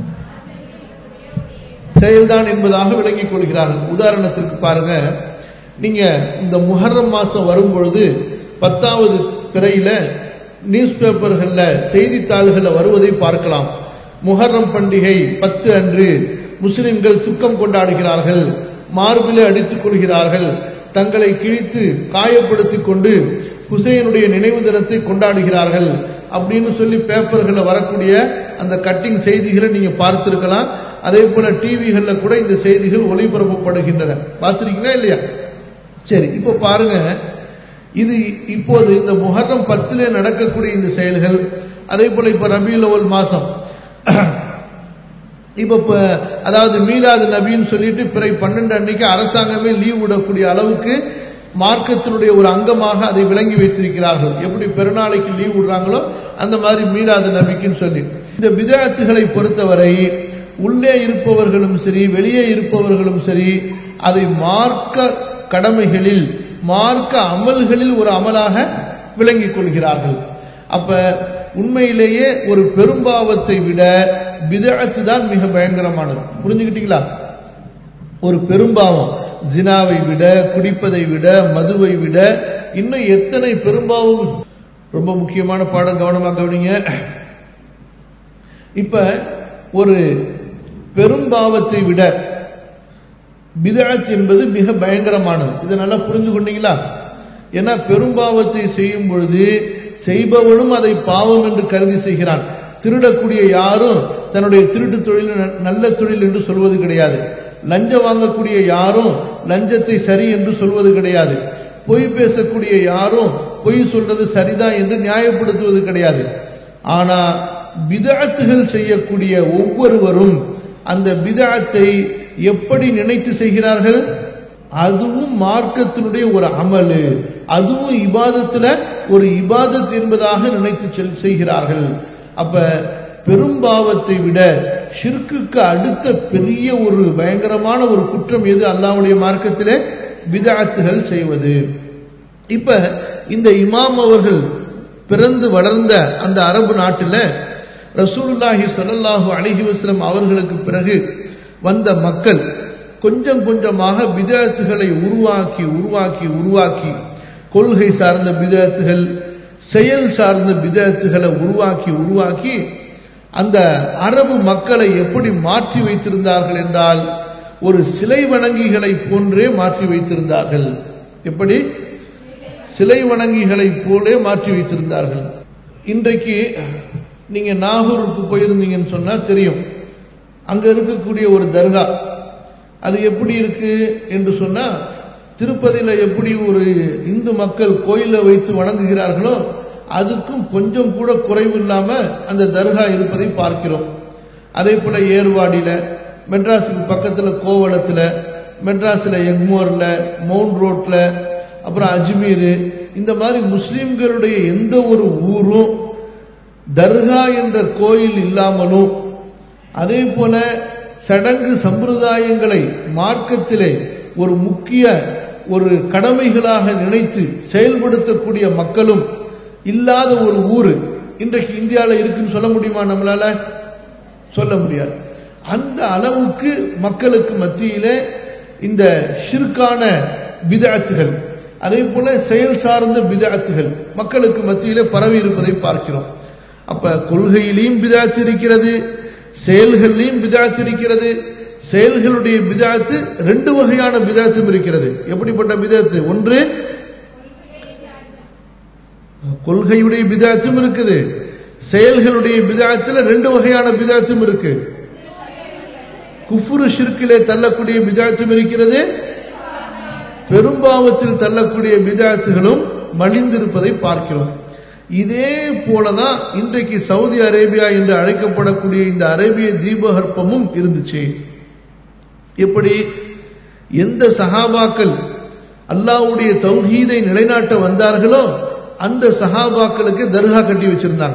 A: செயல்தான் என்பதாக விளங்கிக் கொள்கிறார்கள் உதாரணத்திற்கு பாருங்க நீங்க இந்த முஹர்ரம் மாசம் வரும் பொழுது பத்தாவது பிறையில நியூஸ் பேப்பர்கள்ல செய்தித்தாள்கள்ல வருவதை பார்க்கலாம் முஹர்ரம் பண்டிகை பத்து அன்று முஸ்லிம்கள் துக்கம் கொண்டாடுகிறார்கள் மார்பிலே அடித்துக் கொள்கிறார்கள் தங்களை கிழித்து காயப்படுத்திக் கொண்டு ஹுசைனுடைய நினைவு தினத்தை கொண்டாடுகிறார்கள் அப்படின்னு சொல்லி பேப்பர்களில் வரக்கூடிய அந்த கட்டிங் செய்திகளை நீங்க பார்த்திருக்கலாம் அதே போல டிவிகள்ல கூட இந்த செய்திகள் ஒளிபரப்பப்படுகின்றன பார்த்திருக்கீங்களா இல்லையா சரி இப்போ பாருங்க இது இப்போது இந்த முஹர்ரம் பத்திலே நடக்கக்கூடிய இந்த செயல்கள் அதே போல இப்ப ரபியுல் அவல் மாசம் இப்ப இப்ப அதாவது மீலாது நபின்னு சொல்லிட்டு பிறை பன்னெண்டு அன்னைக்கு அரசாங்கமே லீவ் விடக்கூடிய அளவுக்கு மார்க்கத்தினுடைய ஒரு அங்கமாக அதை விளங்கி வைத்திருக்கிறார்கள் எப்படி பெருநாளைக்கு லீவ் விடுறாங்களோ அந்த மாதிரி மீளாது நபிக்குன்னு சொல்லி இந்த விதத்துகளை பொறுத்தவரை உள்ளே இருப்பவர்களும் சரி வெளியே இருப்பவர்களும் சரி அதை மார்க்க கடமைகளில் மார்க்க அமல்களில் ஒரு அமலாக விளங்கிக் கொள்கிறார்கள் அப்ப உண்மையிலேயே ஒரு பெரும்பாவத்தை விட பிதஅத்து தான் மிக பயங்கரமானது புரிஞ்சுக்கிட்டீங்களா ஒரு பெரும்பாவம் ஜினாவை விட குடிப்பதை விட மதுவை விட இன்னும் எத்தனை பெரும்பாவம் ரொம்ப முக்கியமான பாடம் கவனமாக கவனிங்க இப்ப ஒரு பெரும்பாவத்தை விட பிதஅத் என்பது மிக பயங்கரமானது இதை நல்லா புரிந்து கொண்டீங்களா ஏன்னா பெரும்பாவத்தை செய்யும் பொழுது செய்பவனும் அதை பாவம் என்று கருதி செய்கிறான் திருடக்கூடிய யாரும் தன்னுடைய திருட்டு தொழில் நல்ல தொழில் என்று சொல்வது கிடையாது லஞ்சம் வாங்கக்கூடிய யாரும் லஞ்சத்தை சரி என்று சொல்வது கிடையாது பொய் பேசக்கூடிய யாரும் பொய் சொல்றது சரிதான் என்று நியாயப்படுத்துவது கிடையாது ஆனா பிதாத்துகள் செய்யக்கூடிய ஒவ்வொருவரும் அந்த பிதாத்தை எப்படி நினைத்து செய்கிறார்கள் அதுவும் மார்க்கத்தினுடைய ஒரு அமலு அதுவும் இபாதத்துல ஒரு இபாதத் என்பதாக நினைத்து செய்கிறார்கள் அப்ப பெரும்பாவத்தை விட ஷிர்க்குக்கு அடுத்த பெரிய ஒரு பயங்கரமான ஒரு குற்றம் எது அல்லாவுடைய மார்க்கத்திலே விதாத்துகள் செய்வது இப்ப இந்த இமாம் அவர்கள் பிறந்து வளர்ந்த அந்த அரபு நாட்டில் ரசூலுல்லாஹி சல்லாஹு அலிஹி வஸ்லம் அவர்களுக்கு பிறகு வந்த மக்கள் கொஞ்சம் கொஞ்சமாக பிதாத்துகளை உருவாக்கி உருவாக்கி உருவாக்கி கொள்கை சார்ந்த பிதாத்துகள் செயல் சார்ந்த பிதாத்துகளை உருவாக்கி உருவாக்கி அந்த அரபு மக்களை எப்படி மாற்றி வைத்திருந்தார்கள் என்றால் ஒரு சிலை வணங்கிகளை போன்றே மாற்றி வைத்திருந்தார்கள் எப்படி சிலை வணங்கிகளை போலே மாற்றி வைத்திருந்தார்கள் இன்றைக்கு நீங்க நாகூருக்கு போயிருந்தீங்கன்னு சொன்னா தெரியும் அங்க இருக்கக்கூடிய ஒரு தர்கா அது எப்படி இருக்கு என்று சொன்னா திருப்பதியில் எப்படி ஒரு இந்து மக்கள் கோயிலை வைத்து வணங்குகிறார்களோ அதுக்கும் கொஞ்சம் கூட குறைவு இல்லாம அந்த தர்கா இருப்பதை பார்க்கிறோம் அதே போல ஏர்வாடியில மெட்ராஸுக்கு பக்கத்துல கோவளத்துல மெட்ராஸ்ல எக்மோர்ல மவுண்ட் ரோட்ல அப்புறம் அஜ்மீர் இந்த மாதிரி முஸ்லிம்களுடைய எந்த ஒரு ஊரும் தர்கா என்ற கோயில் இல்லாமலும் அதே போல சடங்கு சம்பிரதாயங்களை மார்க்கத்திலே ஒரு முக்கிய ஒரு கடமைகளாக நினைத்து செயல்படுத்தக்கூடிய மக்களும் இல்லாத ஒரு ஊர் இன்றைக்கு இந்தியாவில் இருக்குன்னு சொல்ல முடியுமா நம்மளால சொல்ல முடியாது அந்த அளவுக்கு மக்களுக்கு மத்தியிலே இந்த ஷிர்கான பிதாத்துகள் அதே போல செயல் சார்ந்த பிதாத்துகள் மக்களுக்கு மத்தியிலே பரவி இருப்பதை பார்க்கிறோம் அப்ப கொள்கையிலையும் பிதாத்து இருக்கிறது செயல்களிலையும் பிதாத்து இருக்கிறது செயல்களுடைய பிதாத்து ரெண்டு வகையான பிதாத்தும் இருக்கிறது எப்படிப்பட்ட பிதாத்து ஒன்று கொள்கையுடைய பிதாத்தும் இருக்குது செயல்களுடைய பிதாத்துல ரெண்டு வகையான பிதாத்தும் இருக்கு குஃபுரு ஷிர்கிலே தள்ளக்கூடிய பிதாத்தும் இருக்கிறது பெரும்பாவத்தில் தள்ளக்கூடிய பிதாத்துகளும் மலிந்திருப்பதை பார்க்கிறோம் இதே போலதான் இன்றைக்கு சவுதி அரேபியா என்று அழைக்கப்படக்கூடிய இந்த அரேபிய தீபகற்பமும் இருந்துச்சு எப்படி எந்த சஹாபாக்கள் அல்லாவுடைய தௌஹீதை நிலைநாட்ட வந்தார்களோ அந்த சஹாபாக்களுக்கு தர்கா கட்டி வச்சிருந்தாங்க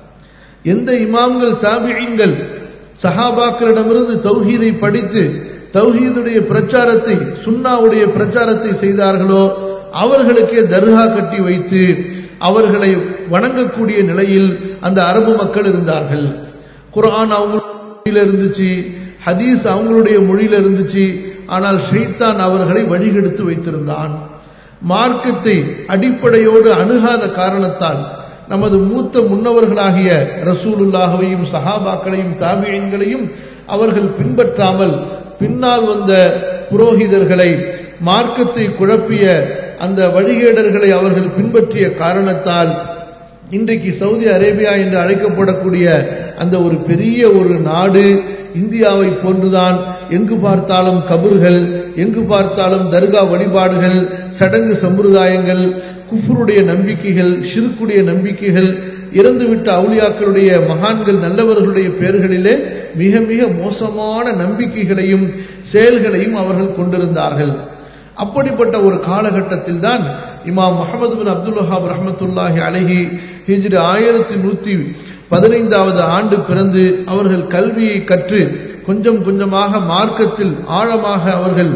A: எந்த இமாம்கள் தாபியங்கள் சஹாபாக்களிடமிருந்து தௌஹீதை படித்து தௌஹீதுடைய பிரச்சாரத்தை சுன்னாவுடைய பிரச்சாரத்தை செய்தார்களோ அவர்களுக்கே தர்கா கட்டி வைத்து அவர்களை வணங்கக்கூடிய நிலையில் அந்த அரபு மக்கள் இருந்தார்கள் குர்ஆன் அவங்க மொழியில இருந்துச்சு ஹதீஸ் அவங்களுடைய மொழியில இருந்துச்சு ஆனால் ஷைத்தான் அவர்களை வழிகெடுத்து வைத்திருந்தான் மார்க்கத்தை அடிப்படையோடு அணுகாத காரணத்தால் நமது மூத்த முன்னவர்களாகிய ரசூலுல்லாஹவையும் சஹாபாக்களையும் தாபியன்களையும் அவர்கள் பின்பற்றாமல் பின்னால் வந்த புரோகிதர்களை மார்க்கத்தை குழப்பிய அந்த வழிகேடர்களை அவர்கள் பின்பற்றிய காரணத்தால் இன்றைக்கு சவுதி அரேபியா என்று அழைக்கப்படக்கூடிய அந்த ஒரு பெரிய ஒரு நாடு இந்தியாவை போன்றுதான் எங்கு பார்த்தாலும் கபர்கள் எங்கு பார்த்தாலும் தர்கா வழிபாடுகள் சடங்கு சம்பிரதாயங்கள் குஃபருடைய நம்பிக்கைகள் ஷிருக்குடைய நம்பிக்கைகள் இறந்துவிட்ட அவுளியாக்களுடைய மகான்கள் நல்லவர்களுடைய பெயர்களிலே மிக மிக மோசமான நம்பிக்கைகளையும் செயல்களையும் அவர்கள் கொண்டிருந்தார்கள் அப்படிப்பட்ட ஒரு காலகட்டத்தில் தான் இமாம் முகமது பின் அப்துல் வஹாப் ரஹமத்துல்லாஹி அலஹி ஹிஜ்ரி ஆயிரத்தி நூத்தி பதினைந்தாவது ஆண்டு பிறந்து அவர்கள் கல்வியை கற்று கொஞ்சம் கொஞ்சமாக மார்க்கத்தில் ஆழமாக அவர்கள்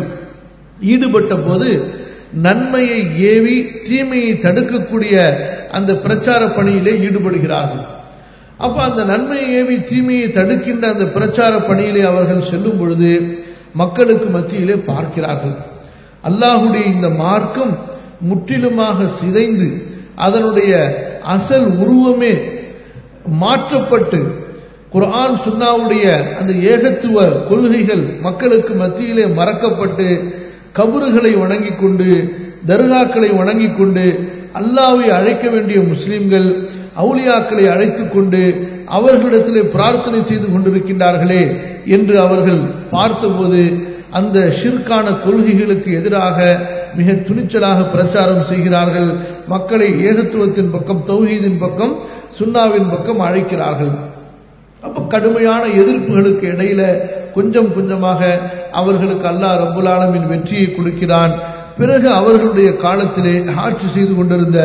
A: ஈடுபட்ட போது நன்மையை ஏவி தீமையை தடுக்கக்கூடிய அந்த பிரச்சார பணியிலே ஈடுபடுகிறார்கள் அப்ப அந்த நன்மையை ஏவி தீமையை தடுக்கின்ற அந்த பிரச்சார பணியிலே அவர்கள் செல்லும் பொழுது மக்களுக்கு மத்தியிலே பார்க்கிறார்கள் அல்லாஹுடைய இந்த மார்க்கம் முற்றிலுமாக சிதைந்து அதனுடைய அசல் உருவமே மாற்றப்பட்டு குர்ஆன் சுன்னாவுடைய அந்த ஏகத்துவ கொள்கைகள் மக்களுக்கு மத்தியிலே மறக்கப்பட்டு கபறுகளை வணங்கிக் கொண்டு தர்காக்களை வணங்கிக் கொண்டு அல்லாவை அழைக்க வேண்டிய முஸ்லிம்கள் அவுலியாக்களை அழைத்துக் கொண்டு அவர்களிடத்திலே பிரார்த்தனை செய்து கொண்டிருக்கின்றார்களே என்று அவர்கள் பார்த்தபோது அந்த ஷிர்கான கொள்கைகளுக்கு எதிராக மிக துணிச்சலாக பிரச்சாரம் செய்கிறார்கள் மக்களை ஏகத்துவத்தின் பக்கம் தௌஹீதின் பக்கம் சுன்னாவின் பக்கம் அழைக்கிறார்கள் அப்ப கடுமையான எதிர்ப்புகளுக்கு இடையில கொஞ்சம் கொஞ்சமாக அவர்களுக்கு அல்லாஹ் ரபுல் ஆலமின் வெற்றியை கொடுக்கிறான் பிறகு அவர்களுடைய காலத்திலே ஆட்சி செய்து கொண்டிருந்த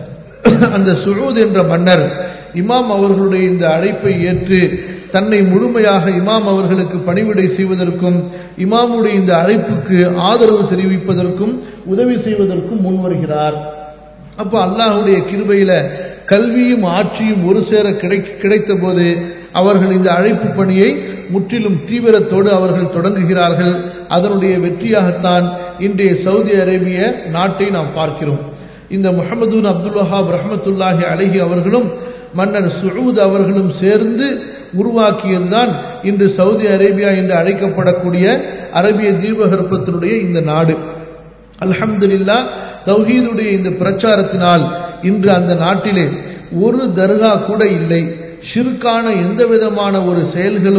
A: அந்த சுழூத் என்ற மன்னர் இமாம் அவர்களுடைய இந்த அழைப்பை ஏற்று தன்னை முழுமையாக இமாம் அவர்களுக்கு பணிவிடை செய்வதற்கும் இமாமுடைய இந்த அழைப்புக்கு ஆதரவு தெரிவிப்பதற்கும் உதவி செய்வதற்கும் முன்வருகிறார் அப்போ அல்லாஹுடைய கிருபையில கல்வியும் ஆட்சியும் ஒரு சேர கிடை கிடைத்த போது அவர்கள் இந்த அழைப்பு பணியை முற்றிலும் தீவிரத்தோடு அவர்கள் தொடங்குகிறார்கள் அதனுடைய வெற்றியாகத்தான் இன்றைய சவுதி அரேபிய நாட்டை நாம் பார்க்கிறோம் இந்த முகமதுன் அப்துல் வஹாப் ரஹமத்துல்லாஹி அழகி அவர்களும் மன்னர் சுழூத் அவர்களும் சேர்ந்து உருவாக்கியதுதான் இன்று சவுதி அரேபியா என்று அழைக்கப்படக்கூடிய அரபிய தீபகற்பத்தினுடைய இந்த நாடு அல்ஹம்துலில்லா தௌஹீதுடைய இந்த பிரச்சாரத்தினால் இன்று அந்த நாட்டிலே ஒரு தர்கா கூட இல்லை ஷிர்கான எந்த விதமான ஒரு செயல்களும்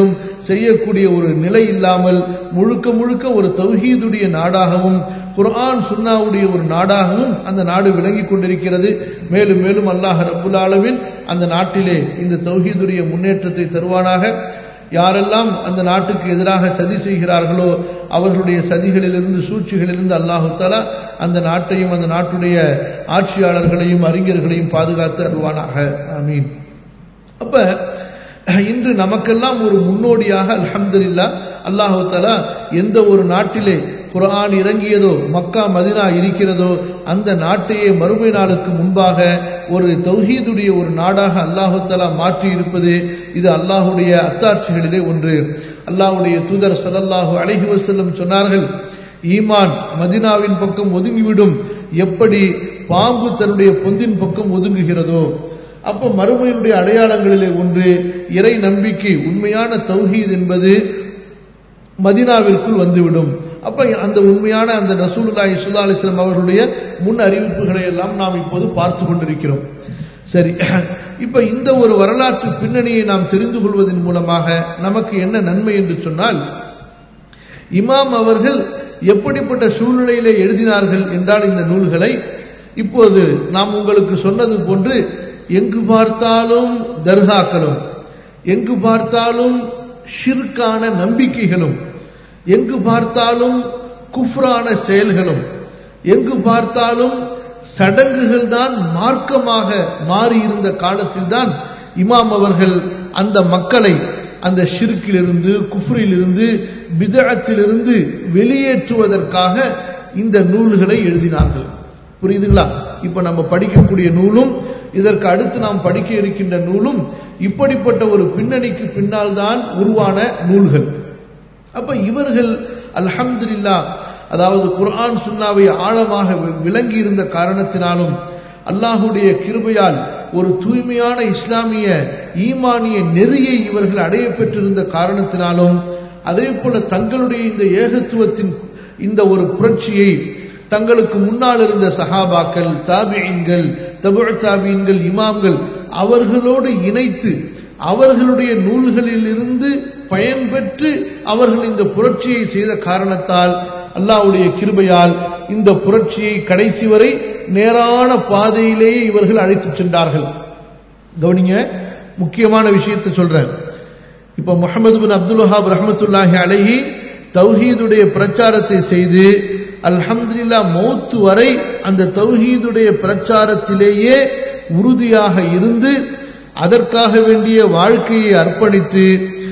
A: செய்யக்கூடிய ஒரு நிலை இல்லாமல் முழுக்க முழுக்க ஒரு தௌஹீதுடைய நாடாகவும் குர்ஆன் சுன்னாவுடைய ஒரு நாடாகவும் அந்த நாடு விளங்கி கொண்டிருக்கிறது மேலும் மேலும் அல்லாஹ் ரப்புல் ஆலமின் அந்த நாட்டிலே இந்த தௌஹீதுடைய முன்னேற்றத்தை தருவானாக யாரெல்லாம் அந்த நாட்டுக்கு எதிராக சதி செய்கிறார்களோ அவர்களுடைய சதிகளிலிருந்து சூழ்ச்சிகளிலிருந்து அல்லாஹு தலா அந்த நாட்டையும் அந்த நாட்டுடைய ஆட்சியாளர்களையும் அறிஞர்களையும் பாதுகாத்து அருள்வானாக ஆமீன் அப்ப இன்று நமக்கெல்லாம் ஒரு முன்னோடியாக அல்ஹம்துலில்லா அல்லாஹு தலா எந்த ஒரு நாட்டிலே குரான் இறங்கியதோ மக்கா மதினா இருக்கிறதோ அந்த நாட்டையே மறுமை நாளுக்கு முன்பாக ஒரு தௌஹீதுடைய ஒரு நாடாக அல்லாஹு தலா மாற்றி இருப்பது இது அல்லாஹுடைய அத்தாட்சிகளிலே ஒன்று அல்லாஹுடைய தூதர் சல்லல்லாஹு அலைஹி வஸல்லம் சொன்னார்கள் ஈமான் மதினாவின் பக்கம் ஒதுங்கிவிடும் எப்படி பாம்பு தன்னுடைய பொந்தின் பக்கம் ஒதுங்குகிறதோ அப்போ மறுமையினுடைய அடையாளங்களிலே ஒன்று இறை நம்பிக்கை உண்மையான தௌஹீத் என்பது மதினாவிற்குள் வந்துவிடும் அப்ப அந்த உண்மையான அந்த ரசூலுல்லாஹி ஸல்லல்லாஹு அலைஹி வஸல்லம் அவர்களுடைய முன் அறிவிப்புகளை எல்லாம் நாம் இப்போது பார்த்து கொண்டிருக்கிறோம் சரி இப்ப இந்த ஒரு வரலாற்று பின்னணியை நாம் தெரிந்து கொள்வதன் மூலமாக நமக்கு என்ன நன்மை என்று சொன்னால் இமாம் அவர்கள் எப்படிப்பட்ட சூழ்நிலையிலே எழுதினார்கள் என்றால் இந்த நூல்களை இப்போது நாம் உங்களுக்கு சொன்னது போன்று எங்கு பார்த்தாலும் தர்காக்களும் எங்கு பார்த்தாலும் ஷிர்கான நம்பிக்கைகளும் எங்கு பார்த்தாலும் குஃப்ரான செயல்களும் எங்கு பார்த்தாலும் சடங்குகள் தான் மார்க்கமாக மாறியிருந்த காலத்தில்தான் இமாம் அவர்கள் அந்த மக்களை அந்த ஷிர்க்கிலிருந்து குஃப்ரிலிருந்து பிதத்திலிருந்து வெளியேற்றுவதற்காக இந்த நூல்களை எழுதினார்கள் புரியுதுங்களா இப்ப நம்ம படிக்கக்கூடிய நூலும் இதற்கு அடுத்து நாம் படிக்க இருக்கின்ற நூலும் இப்படிப்பட்ட ஒரு பின்னணிக்கு பின்னால் தான் உருவான நூல்கள் அப்ப இவர்கள் அல்ஹம்துலில்லா அதாவது குர்ஆன் சுன்னாவை ஆழமாக விளங்கி இருந்த காரணத்தினாலும் அல்லாஹுடைய கிருபையால் ஒரு தூய்மையான இஸ்லாமிய ஈமானிய நெறியை இவர்கள் அடைய பெற்றிருந்த காரணத்தினாலும் அதே போல தங்களுடைய இந்த ஏகத்துவத்தின் இந்த ஒரு புரட்சியை தங்களுக்கு முன்னால் இருந்த சஹாபாக்கள் தாபியன்கள் தபுழ தாபியன்கள் இமாம்கள் அவர்களோடு இணைத்து அவர்களுடைய நூல்களில் இருந்து பயன்பெற்று அவர்கள் இந்த புரட்சியை செய்த காரணத்தால் அல்லாவுடைய கிருபையால் இந்த புரட்சியை கடைசி வரை நேரான பாதையிலேயே இவர்கள் அழைத்துச் சென்றார்கள் கவனிங்க முக்கியமான விஷயத்தை சொல்றேன் இப்ப முகமது பின் அப்துல் வஹாப் ரஹமத்துல்லாஹி அலைஹி தௌஹீதுடைய பிரச்சாரத்தை செய்து அல்ஹம்துலில்லா மௌத்து வரை அந்த தௌஹீதுடைய பிரச்சாரத்திலேயே உறுதியாக இருந்து அதற்காக வேண்டிய வாழ்க்கையை அர்ப்பணித்து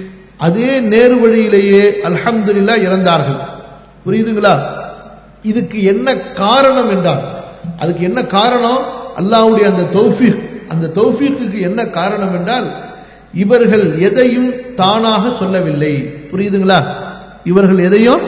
A: அதே நேரு வழியிலேயே அல்ஹம்துலில்லா இறந்தார்கள் புரியுதுங்களா இதுக்கு என்ன காரணம் என்றால் அதுக்கு என்ன காரணம் அல்லாவுடைய அந்த தௌஃபீக் அந்த தௌஃபீக்கு என்ன காரணம் என்றால் இவர்கள் எதையும் தானாக சொல்லவில்லை புரியுதுங்களா இவர்கள் எதையும்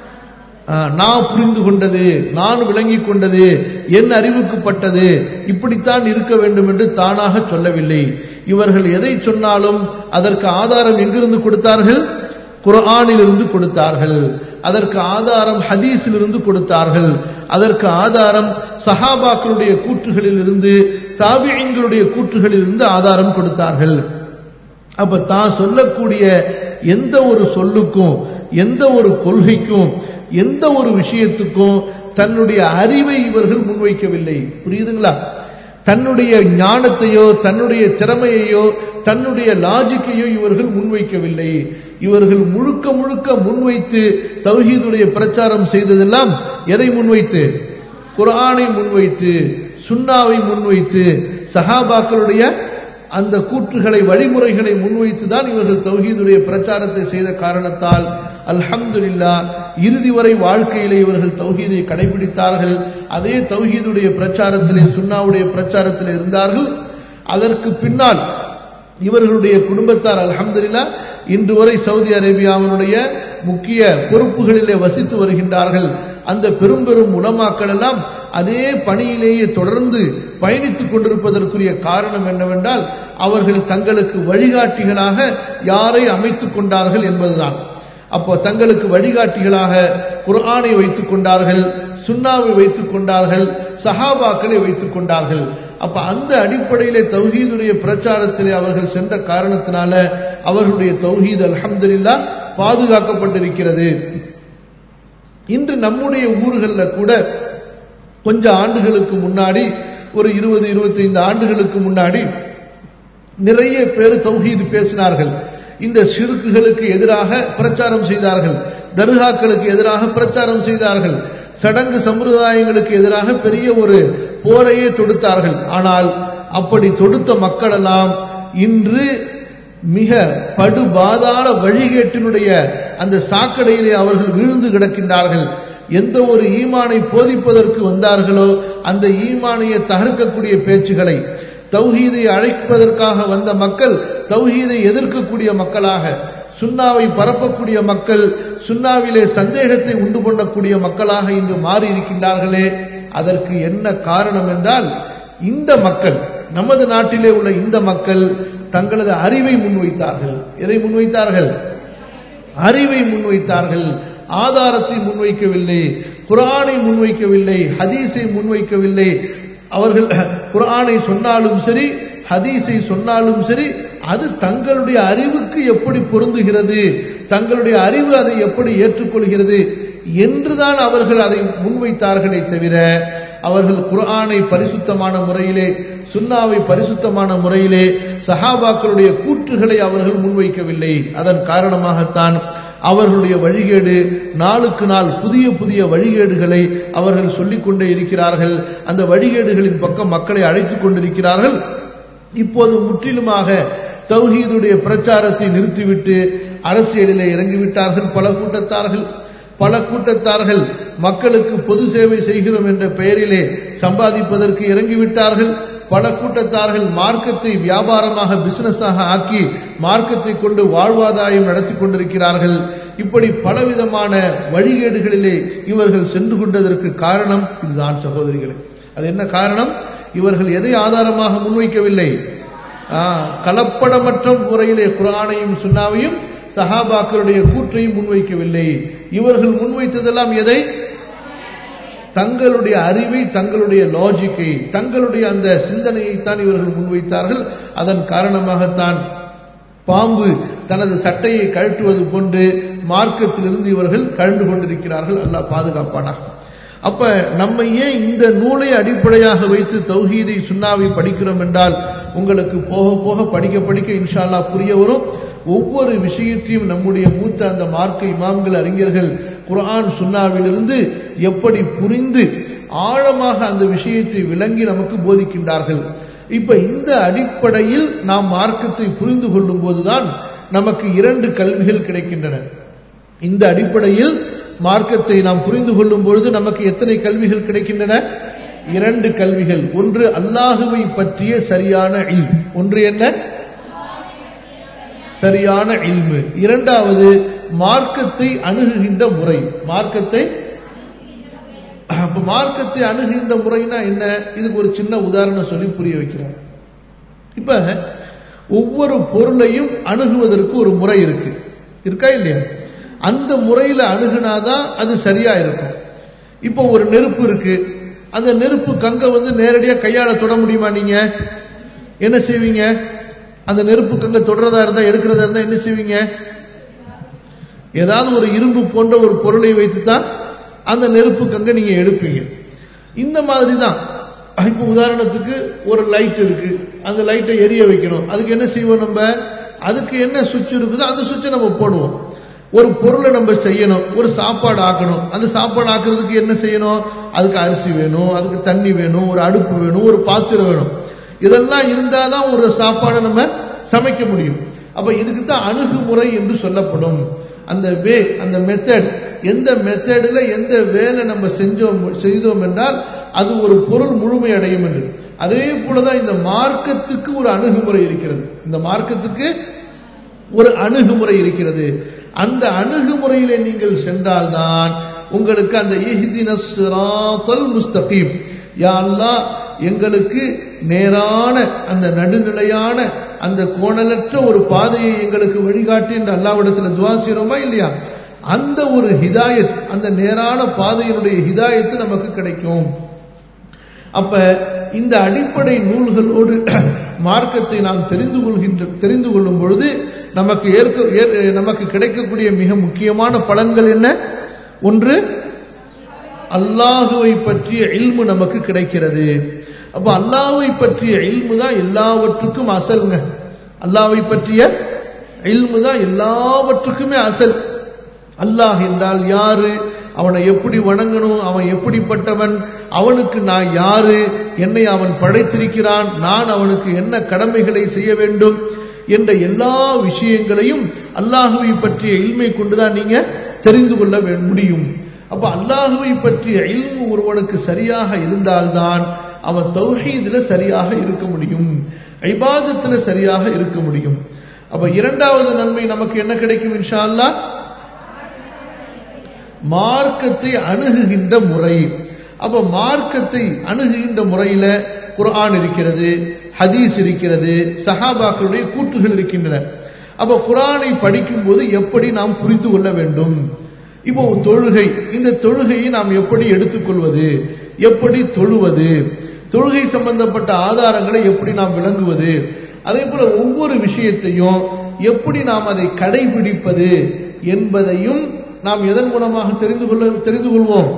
A: நான் புரிந்து கொண்டது நான் விளங்கிக் கொண்டது என் அறிவுக்குப்பட்டது இப்படித்தான் இருக்க வேண்டும் என்று தானாக சொல்லவில்லை இவர்கள் எதை சொன்னாலும் அதற்கு ஆதாரம் எங்கிருந்து கொடுத்தார்கள் குரானிலிருந்து கொடுத்தார்கள் அதற்கு ஆதாரம் ஹதீஸிலிருந்து கொடுத்தார்கள் அதற்கு ஆதாரம் சஹாபாக்களுடைய கூற்றுகளில் இருந்து தாபியங்களுடைய கூற்றுகளில் இருந்து ஆதாரம் கொடுத்தார்கள் அப்ப தான் சொல்லக்கூடிய எந்த ஒரு சொல்லுக்கும் எந்த ஒரு கொள்கைக்கும் எந்த ஒரு விஷயத்துக்கும் தன்னுடைய அறிவை இவர்கள் முன்வைக்கவில்லை புரியுதுங்களா தன்னுடைய ஞானத்தையோ தன்னுடைய திறமையையோ தன்னுடைய லாஜிக்கையோ இவர்கள் முன்வைக்கவில்லை இவர்கள் முழுக்க முழுக்க முன்வைத்து தௌஹீதுடைய பிரச்சாரம் செய்ததெல்லாம் எதை முன்வைத்து குரானை முன்வைத்து சுன்னாவை முன்வைத்து சஹாபாக்களுடைய அந்த கூற்றுகளை வழிமுறைகளை முன்வைத்து தான் இவர்கள் தௌஹீதுடைய பிரச்சாரத்தை செய்த காரணத்தால் அல்ஹம்துலில்லா இறுதி வரை வாழ்க்கையிலே இவர்கள் தௌஹீதை கடைபிடித்தார்கள் அதே தௌஹீதுடைய பிரச்சாரத்திலே சுன்னாவுடைய பிரச்சாரத்திலே இருந்தார்கள் அதற்கு பின்னால் இவர்களுடைய குடும்பத்தார் அல்ஹம்துலில்லா இன்று வரை சவுதி அரேபியாவினுடைய முக்கிய பொறுப்புகளிலே வசித்து வருகின்றார்கள் அந்த பெரும் பெரும் உலமாக்கள் எல்லாம் அதே பணியிலேயே தொடர்ந்து பயணித்துக் கொண்டிருப்பதற்குரிய காரணம் என்னவென்றால் அவர்கள் தங்களுக்கு வழிகாட்டிகளாக யாரை அமைத்துக் கொண்டார்கள் என்பதுதான் அப்போ தங்களுக்கு வழிகாட்டிகளாக குர்ஆனை வைத்துக் கொண்டார்கள் சுன்னாவை வைத்துக் கொண்டார்கள் சஹாபாக்களை வைத்துக் கொண்டார்கள் அப்ப அந்த அடிப்படையிலே தௌஹீதுடைய பிரச்சாரத்திலே அவர்கள் சென்ற காரணத்தினால அவர்களுடைய தௌஹீத் அல்ஹம்துலில்லா பாதுகாக்கப்பட்டிருக்கிறது இன்று நம்முடைய ஊர்களில் கூட கொஞ்ச ஆண்டுகளுக்கு முன்னாடி ஒரு இருபது இருபத்தைந்து ஆண்டுகளுக்கு முன்னாடி நிறைய பேர் தௌஹீது பேசினார்கள் இந்த சிறுக்குகளுக்கு எதிராக பிரச்சாரம் செய்தார்கள் தர்காக்களுக்கு எதிராக பிரச்சாரம் செய்தார்கள் சடங்கு சம்பிரதாயங்களுக்கு எதிராக பெரிய ஒரு போரையே தொடுத்தார்கள் ஆனால் அப்படி தொடுத்த மக்களெல்லாம் இன்று மிக படுபாதாள வழிகேட்டினுடைய அந்த சாக்கடையிலே அவர்கள் வீழ்ந்து கிடக்கின்றார்கள் எந்த ஒரு ஈமானை போதிப்பதற்கு வந்தார்களோ அந்த ஈமானையை தகர்க்கக்கூடிய பேச்சுகளை தௌஹீதை அழைப்பதற்காக வந்த மக்கள் தௌஹீதை எதிர்க்கக்கூடிய மக்களாக சுண்ணாவை பரப்பக்கூடிய மக்கள் சுண்ணாவிலே சந்தேகத்தை உண்டு பண்ணக்கூடிய மக்களாக இன்று மாறி இருக்கின்றார்களே அதற்கு என்ன காரணம் என்றால் இந்த மக்கள் நமது நாட்டிலே உள்ள இந்த மக்கள் தங்களது அறிவை முன்வைத்தார்கள் எதை முன்வைத்தார்கள் அறிவை முன்வைத்தார்கள் ஆதாரத்தை முன்வைக்கவில்லை குரானை முன்வைக்கவில்லை ஹதீஸை முன்வைக்கவில்லை அவர்கள் குரானை சொன்னாலும் சரி ஹதீஸை சொன்னாலும் சரி அது தங்களுடைய அறிவுக்கு எப்படி பொருந்துகிறது தங்களுடைய அறிவு அதை எப்படி ஏற்றுக்கொள்கிறது என்றுதான் அவர்கள் அதை முன்வைத்தார்களே தவிர அவர்கள் குர்ஆனை பரிசுத்தமான முறையிலே சுன்னாவை பரிசுத்தமான முறையிலே சஹாபாக்களுடைய கூற்றுகளை அவர்கள் முன்வைக்கவில்லை அதன் காரணமாகத்தான் அவர்களுடைய வழிகேடு நாளுக்கு நாள் புதிய புதிய வழிகேடுகளை அவர்கள் சொல்லிக் கொண்டே இருக்கிறார்கள் அந்த வழிகேடுகளின் பக்கம் மக்களை அழைத்துக் கொண்டிருக்கிறார்கள் இப்போது முற்றிலுமாக தௌஹீதுடைய பிரச்சாரத்தை நிறுத்திவிட்டு அரசியலிலே இறங்கிவிட்டார்கள் பல கூட்டத்தார்கள் பல கூட்டத்தார்கள் மக்களுக்கு பொது சேவை செய்கிறோம் என்ற பெயரிலே சம்பாதிப்பதற்கு இறங்கிவிட்டார்கள் பல கூட்டத்தார்கள் மார்க்கத்தை வியாபாரமாக பிசினஸாக ஆக்கி மார்க்கத்தை கொண்டு வாழ்வாதாயம் நடத்தி கொண்டிருக்கிறார்கள் இப்படி பலவிதமான வழிகேடுகளிலே இவர்கள் சென்று கொண்டதற்கு காரணம் இதுதான் சகோதரிகளே அது என்ன காரணம் இவர்கள் எதை ஆதாரமாக முன்வைக்கவில்லை கலப்படமற்ற முறையிலே குரானையும் சுண்ணாவையும் சஹாபாக்களுடைய கூற்றையும் முன்வைக்கவில்லை இவர்கள் முன்வைத்ததெல்லாம் எதை தங்களுடைய அறிவை தங்களுடைய லாஜிக்கை தங்களுடைய அந்த சிந்தனையைத்தான் இவர்கள் முன்வைத்தார்கள் அதன் காரணமாகத்தான் பாம்பு தனது சட்டையை கழட்டுவது கொண்டு மார்க்கத்திலிருந்து இவர்கள் கழண்டு கொண்டிருக்கிறார்கள் அல்ல பாதுகாப்பானாக அப்ப நம்ம ஏன் இந்த நூலை அடிப்படையாக வைத்து தௌஹீதை சுண்ணாவை படிக்கிறோம் என்றால் உங்களுக்கு போக போக படிக்க படிக்க இன்ஷால்லா புரிய வரும் ஒவ்வொரு விஷயத்தையும் நம்முடைய மூத்த அந்த மார்க்க இமாம்கள் அறிஞர்கள் குரான் சுன்னாவிலிருந்து எப்படி புரிந்து ஆழமாக அந்த விஷயத்தை விளங்கி நமக்கு போதிக்கின்றார்கள் இப்ப இந்த அடிப்படையில் நாம் மார்க்கத்தை புரிந்து கொள்ளும் போதுதான் நமக்கு இரண்டு கல்விகள் கிடைக்கின்றன இந்த அடிப்படையில் மார்க்கத்தை நாம் புரிந்து கொள்ளும் பொழுது நமக்கு எத்தனை கல்விகள் கிடைக்கின்றன இரண்டு கல்விகள் ஒன்று அல்லாஹுவை பற்றிய சரியான இல் ஒன்று என்ன சரியான இல்மு இரண்டாவது மார்க்கத்தை அணுகுகின்ற முறை மார்க்கத்தை அப்ப மார்க்கத்தை அணுகுகின்ற முறைனா என்ன இதுக்கு ஒரு சின்ன உதாரணம் சொல்லி புரிய வைக்கிறேன் இப்ப ஒவ்வொரு பொருளையும் அணுகுவதற்கு ஒரு முறை இருக்கு இருக்கா இல்லையா அந்த முறையில் அணுகுனாதான் அது சரியா இருக்கும் இப்போ ஒரு நெருப்பு இருக்கு அந்த நெருப்பு கங்க வந்து நேரடியாக கையால தொட முடியுமா நீங்க என்ன செய்வீங்க அந்த நெருப்பு கங்க தொடரதா இருந்தா எடுக்கிறதா இருந்தா என்ன செய்வீங்க ஏதாவது ஒரு இரும்பு போன்ற ஒரு பொருளை வைத்து தான் அந்த நெருப்பு கங்க நீங்க எடுப்பீங்க இந்த மாதிரி தான் இப்போ உதாரணத்துக்கு ஒரு லைட் இருக்கு அந்த லைட்டை எரிய வைக்கணும் அதுக்கு என்ன செய்வோம் நம்ம அதுக்கு என்ன சுவிட்ச் இருக்குதோ அந்த சுவிட்சை நம்ம போடுவோம் ஒரு பொருளை நம்ம செய்யணும் ஒரு சாப்பாடு ஆக்கணும் அந்த சாப்பாடு ஆக்குறதுக்கு என்ன செய்யணும் அதுக்கு அரிசி வேணும் அதுக்கு தண்ணி வேணும் ஒரு அடுப்பு வேணும் ஒரு பாத்திரம் வேணும் இதெல்லாம் இருந்தாதான் ஒரு சாப்பாடை நம்ம சமைக்க முடியும் அப்ப இதுக்கு தான் அணுகுமுறை என்று சொல்லப்படும் அந்த வே அந்த மெத்தட் எந்த மெத்தடில் எந்த வேலை நம்ம செஞ்சோம் செய்தோம் என்றால் அது ஒரு பொருள் முழுமை அடையும் என்று அதே போலதான் இந்த மார்க்கத்துக்கு ஒரு அணுகுமுறை இருக்கிறது இந்த மார்க்கத்துக்கு ஒரு அணுகுமுறை இருக்கிறது அந்த அணுகுமுறையிலே நீங்கள் சென்றால்தான் உங்களுக்கு அந்த முஸ்தகீம் யா அல்லாஹ் எங்களுக்கு நேரான அந்த நடுநிலையான அந்த கோணலற்ற ஒரு பாதையை எங்களுக்கு வழிகாட்டி என்று அல்லாவிடத்தில் துவா செய்யறோமா இல்லையா அந்த ஒரு ஹிதாயத் அந்த நேரான பாதையினுடைய ஹிதாயத்து நமக்கு கிடைக்கும் அப்ப இந்த அடிப்படை நூல்களோடு மார்க்கத்தை நாம் தெரிந்து கொள்கின்ற தெரிந்து கொள்ளும் பொழுது நமக்கு ஏற்க ஏற்- நமக்கு கிடைக்கக்கூடிய மிக முக்கியமான பலன்கள் என்ன ஒன்று அல்லாஹுவை பற்றிய இல்மு நமக்கு கிடைக்கிறது அப்ப அல்லாஹ்வை பற்றிய இல்மு தான் எல்லாவற்றுக்கும் அசல்ங்க அல்லாஹ்வை பற்றிய இல்மு தான் எல்லாவற்றுக்குமே அசல் அல்லாஹ் என்றால் யாரு அவனை எப்படி வணங்கணும் அவன் எப்படிப்பட்டவன் அவனுக்கு நான் யாரு என்னை அவன் படைத்திருக்கிறான் நான் அவனுக்கு என்ன கடமைகளை செய்ய வேண்டும் என்ற எல்லா விஷயங்களையும் அல்லாஹுவை பற்றிய இல்மை கொண்டுதான் நீங்க தெரிந்து கொள்ள வே- முடியும் அப்ப அல்லாஹுவை பற்றிய இல்மு ஒருவனுக்கு சரியாக இருந்தால்தான் அவன் தௌஹீதுல சரியாக இருக்க முடியும் இபாதத்துல சரியாக இருக்க முடியும் அப்ப இரண்டாவது நன்மை நமக்கு என்ன கிடைக்கும் இன்ஷா அல்லாஹ் மார்க்கத்தை அணுகுகின்ற முறை அப்ப மார்க்கத்தை அணுகுகின்ற முறையில குர்ஆன் இருக்கிறது ஹதீஸ் இருக்கிறது சஹாபாக்களுடைய கூற்றுகள் இருக்கின்றன அப்ப குர்ஆனை படிக்கும்போது எப்படி நாம் புரிந்து கொள்ள வேண்டும் இப்போ தொழுகை இந்த தொழுகையை நாம் எப்படி எடுத்துக்கொள்வது எப்படி தொழுவது தொழுகை சம்பந்தப்பட்ட ஆதாரங்களை எப்படி நாம் விளங்குவது அதே போல ஒவ்வொரு விஷயத்தையும் எப்படி நாம் அதை கடைபிடிப்பது என்பதையும் நாம் எதன் மூலமாக தெரிந்து கொள்ள தெரிந்து கொள்வோம்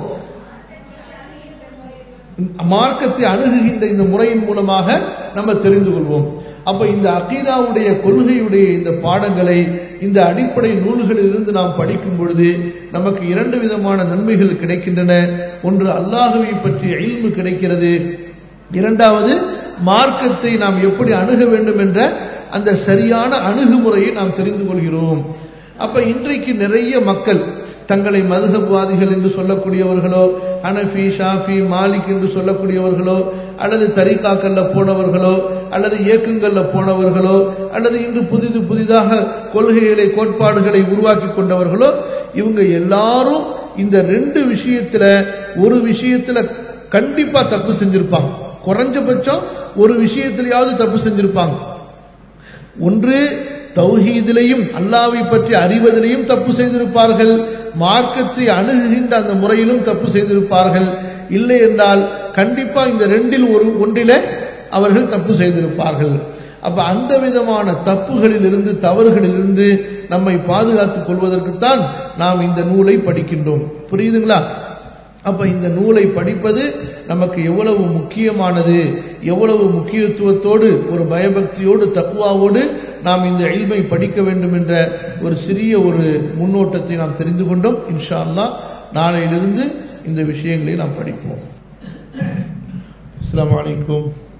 A: மார்க்கத்தை அணுகுகின்ற இந்த முறையின் மூலமாக நம்ம தெரிந்து கொள்வோம் அப்ப இந்த அகீதாவுடைய கொள்கையுடைய இந்த பாடங்களை இந்த அடிப்படை நூல்களிலிருந்து நாம் படிக்கும் பொழுது நமக்கு இரண்டு விதமான நன்மைகள் கிடைக்கின்றன ஒன்று அல்லாஹுவை பற்றிய இல்மு கிடைக்கிறது இரண்டாவது மார்க்கத்தை நாம் எப்படி அணுக வேண்டும் என்ற அந்த சரியான அணுகுமுறையை நாம் தெரிந்து கொள்கிறோம் அப்ப இன்றைக்கு நிறைய மக்கள் தங்களை மதுகபவாதிகள் என்று சொல்லக்கூடியவர்களோ ஹனஃபி ஷாஃபி மாலிக் என்று சொல்லக்கூடியவர்களோ அல்லது தரிகாக்கல்ல போனவர்களோ அல்லது இயக்கங்கள்ல போனவர்களோ அல்லது இன்று புதிது புதிதாக கொள்கைகளை கோட்பாடுகளை உருவாக்கி கொண்டவர்களோ இவங்க எல்லாரும் இந்த ரெண்டு விஷயத்துல ஒரு விஷயத்துல கண்டிப்பா தப்பு செஞ்சிருப்பாங்க குறைஞ்சபட்சம் ஒரு விஷயத்திலேயாவது தப்பு செஞ்சிருப்பாங்க ஒன்று தௌஹீதிலையும் அல்லாவை பற்றி அறிவதிலையும் தப்பு செய்திருப்பார்கள் மார்க்கத்தை அணுகுகின்ற அந்த முறையிலும் தப்பு செய்திருப்பார்கள் இல்லை என்றால் கண்டிப்பா இந்த ரெண்டில் ஒரு ஒன்றிலே அவர்கள் தப்பு செய்திருப்பார்கள் அப்ப அந்த விதமான தப்புகளிலிருந்து தவறுகளிலிருந்து நம்மை பாதுகாத்துக் கொள்வதற்குத்தான் நாம் இந்த நூலை படிக்கின்றோம் புரியுதுங்களா அப்ப இந்த நூலை படிப்பது நமக்கு எவ்வளவு முக்கியமானது எவ்வளவு முக்கியத்துவத்தோடு ஒரு பயபக்தியோடு தக்குவாவோடு நாம் இந்த இல்மை படிக்க வேண்டும் என்ற ஒரு சிறிய ஒரு முன்னோட்டத்தை நாம் தெரிந்து கொண்டோம் இன்ஷா அல்லாஹ் நாளையிலிருந்து இந்த விஷயங்களை நாம் படிப்போம் அஸ்ஸலாமு அலைக்கும்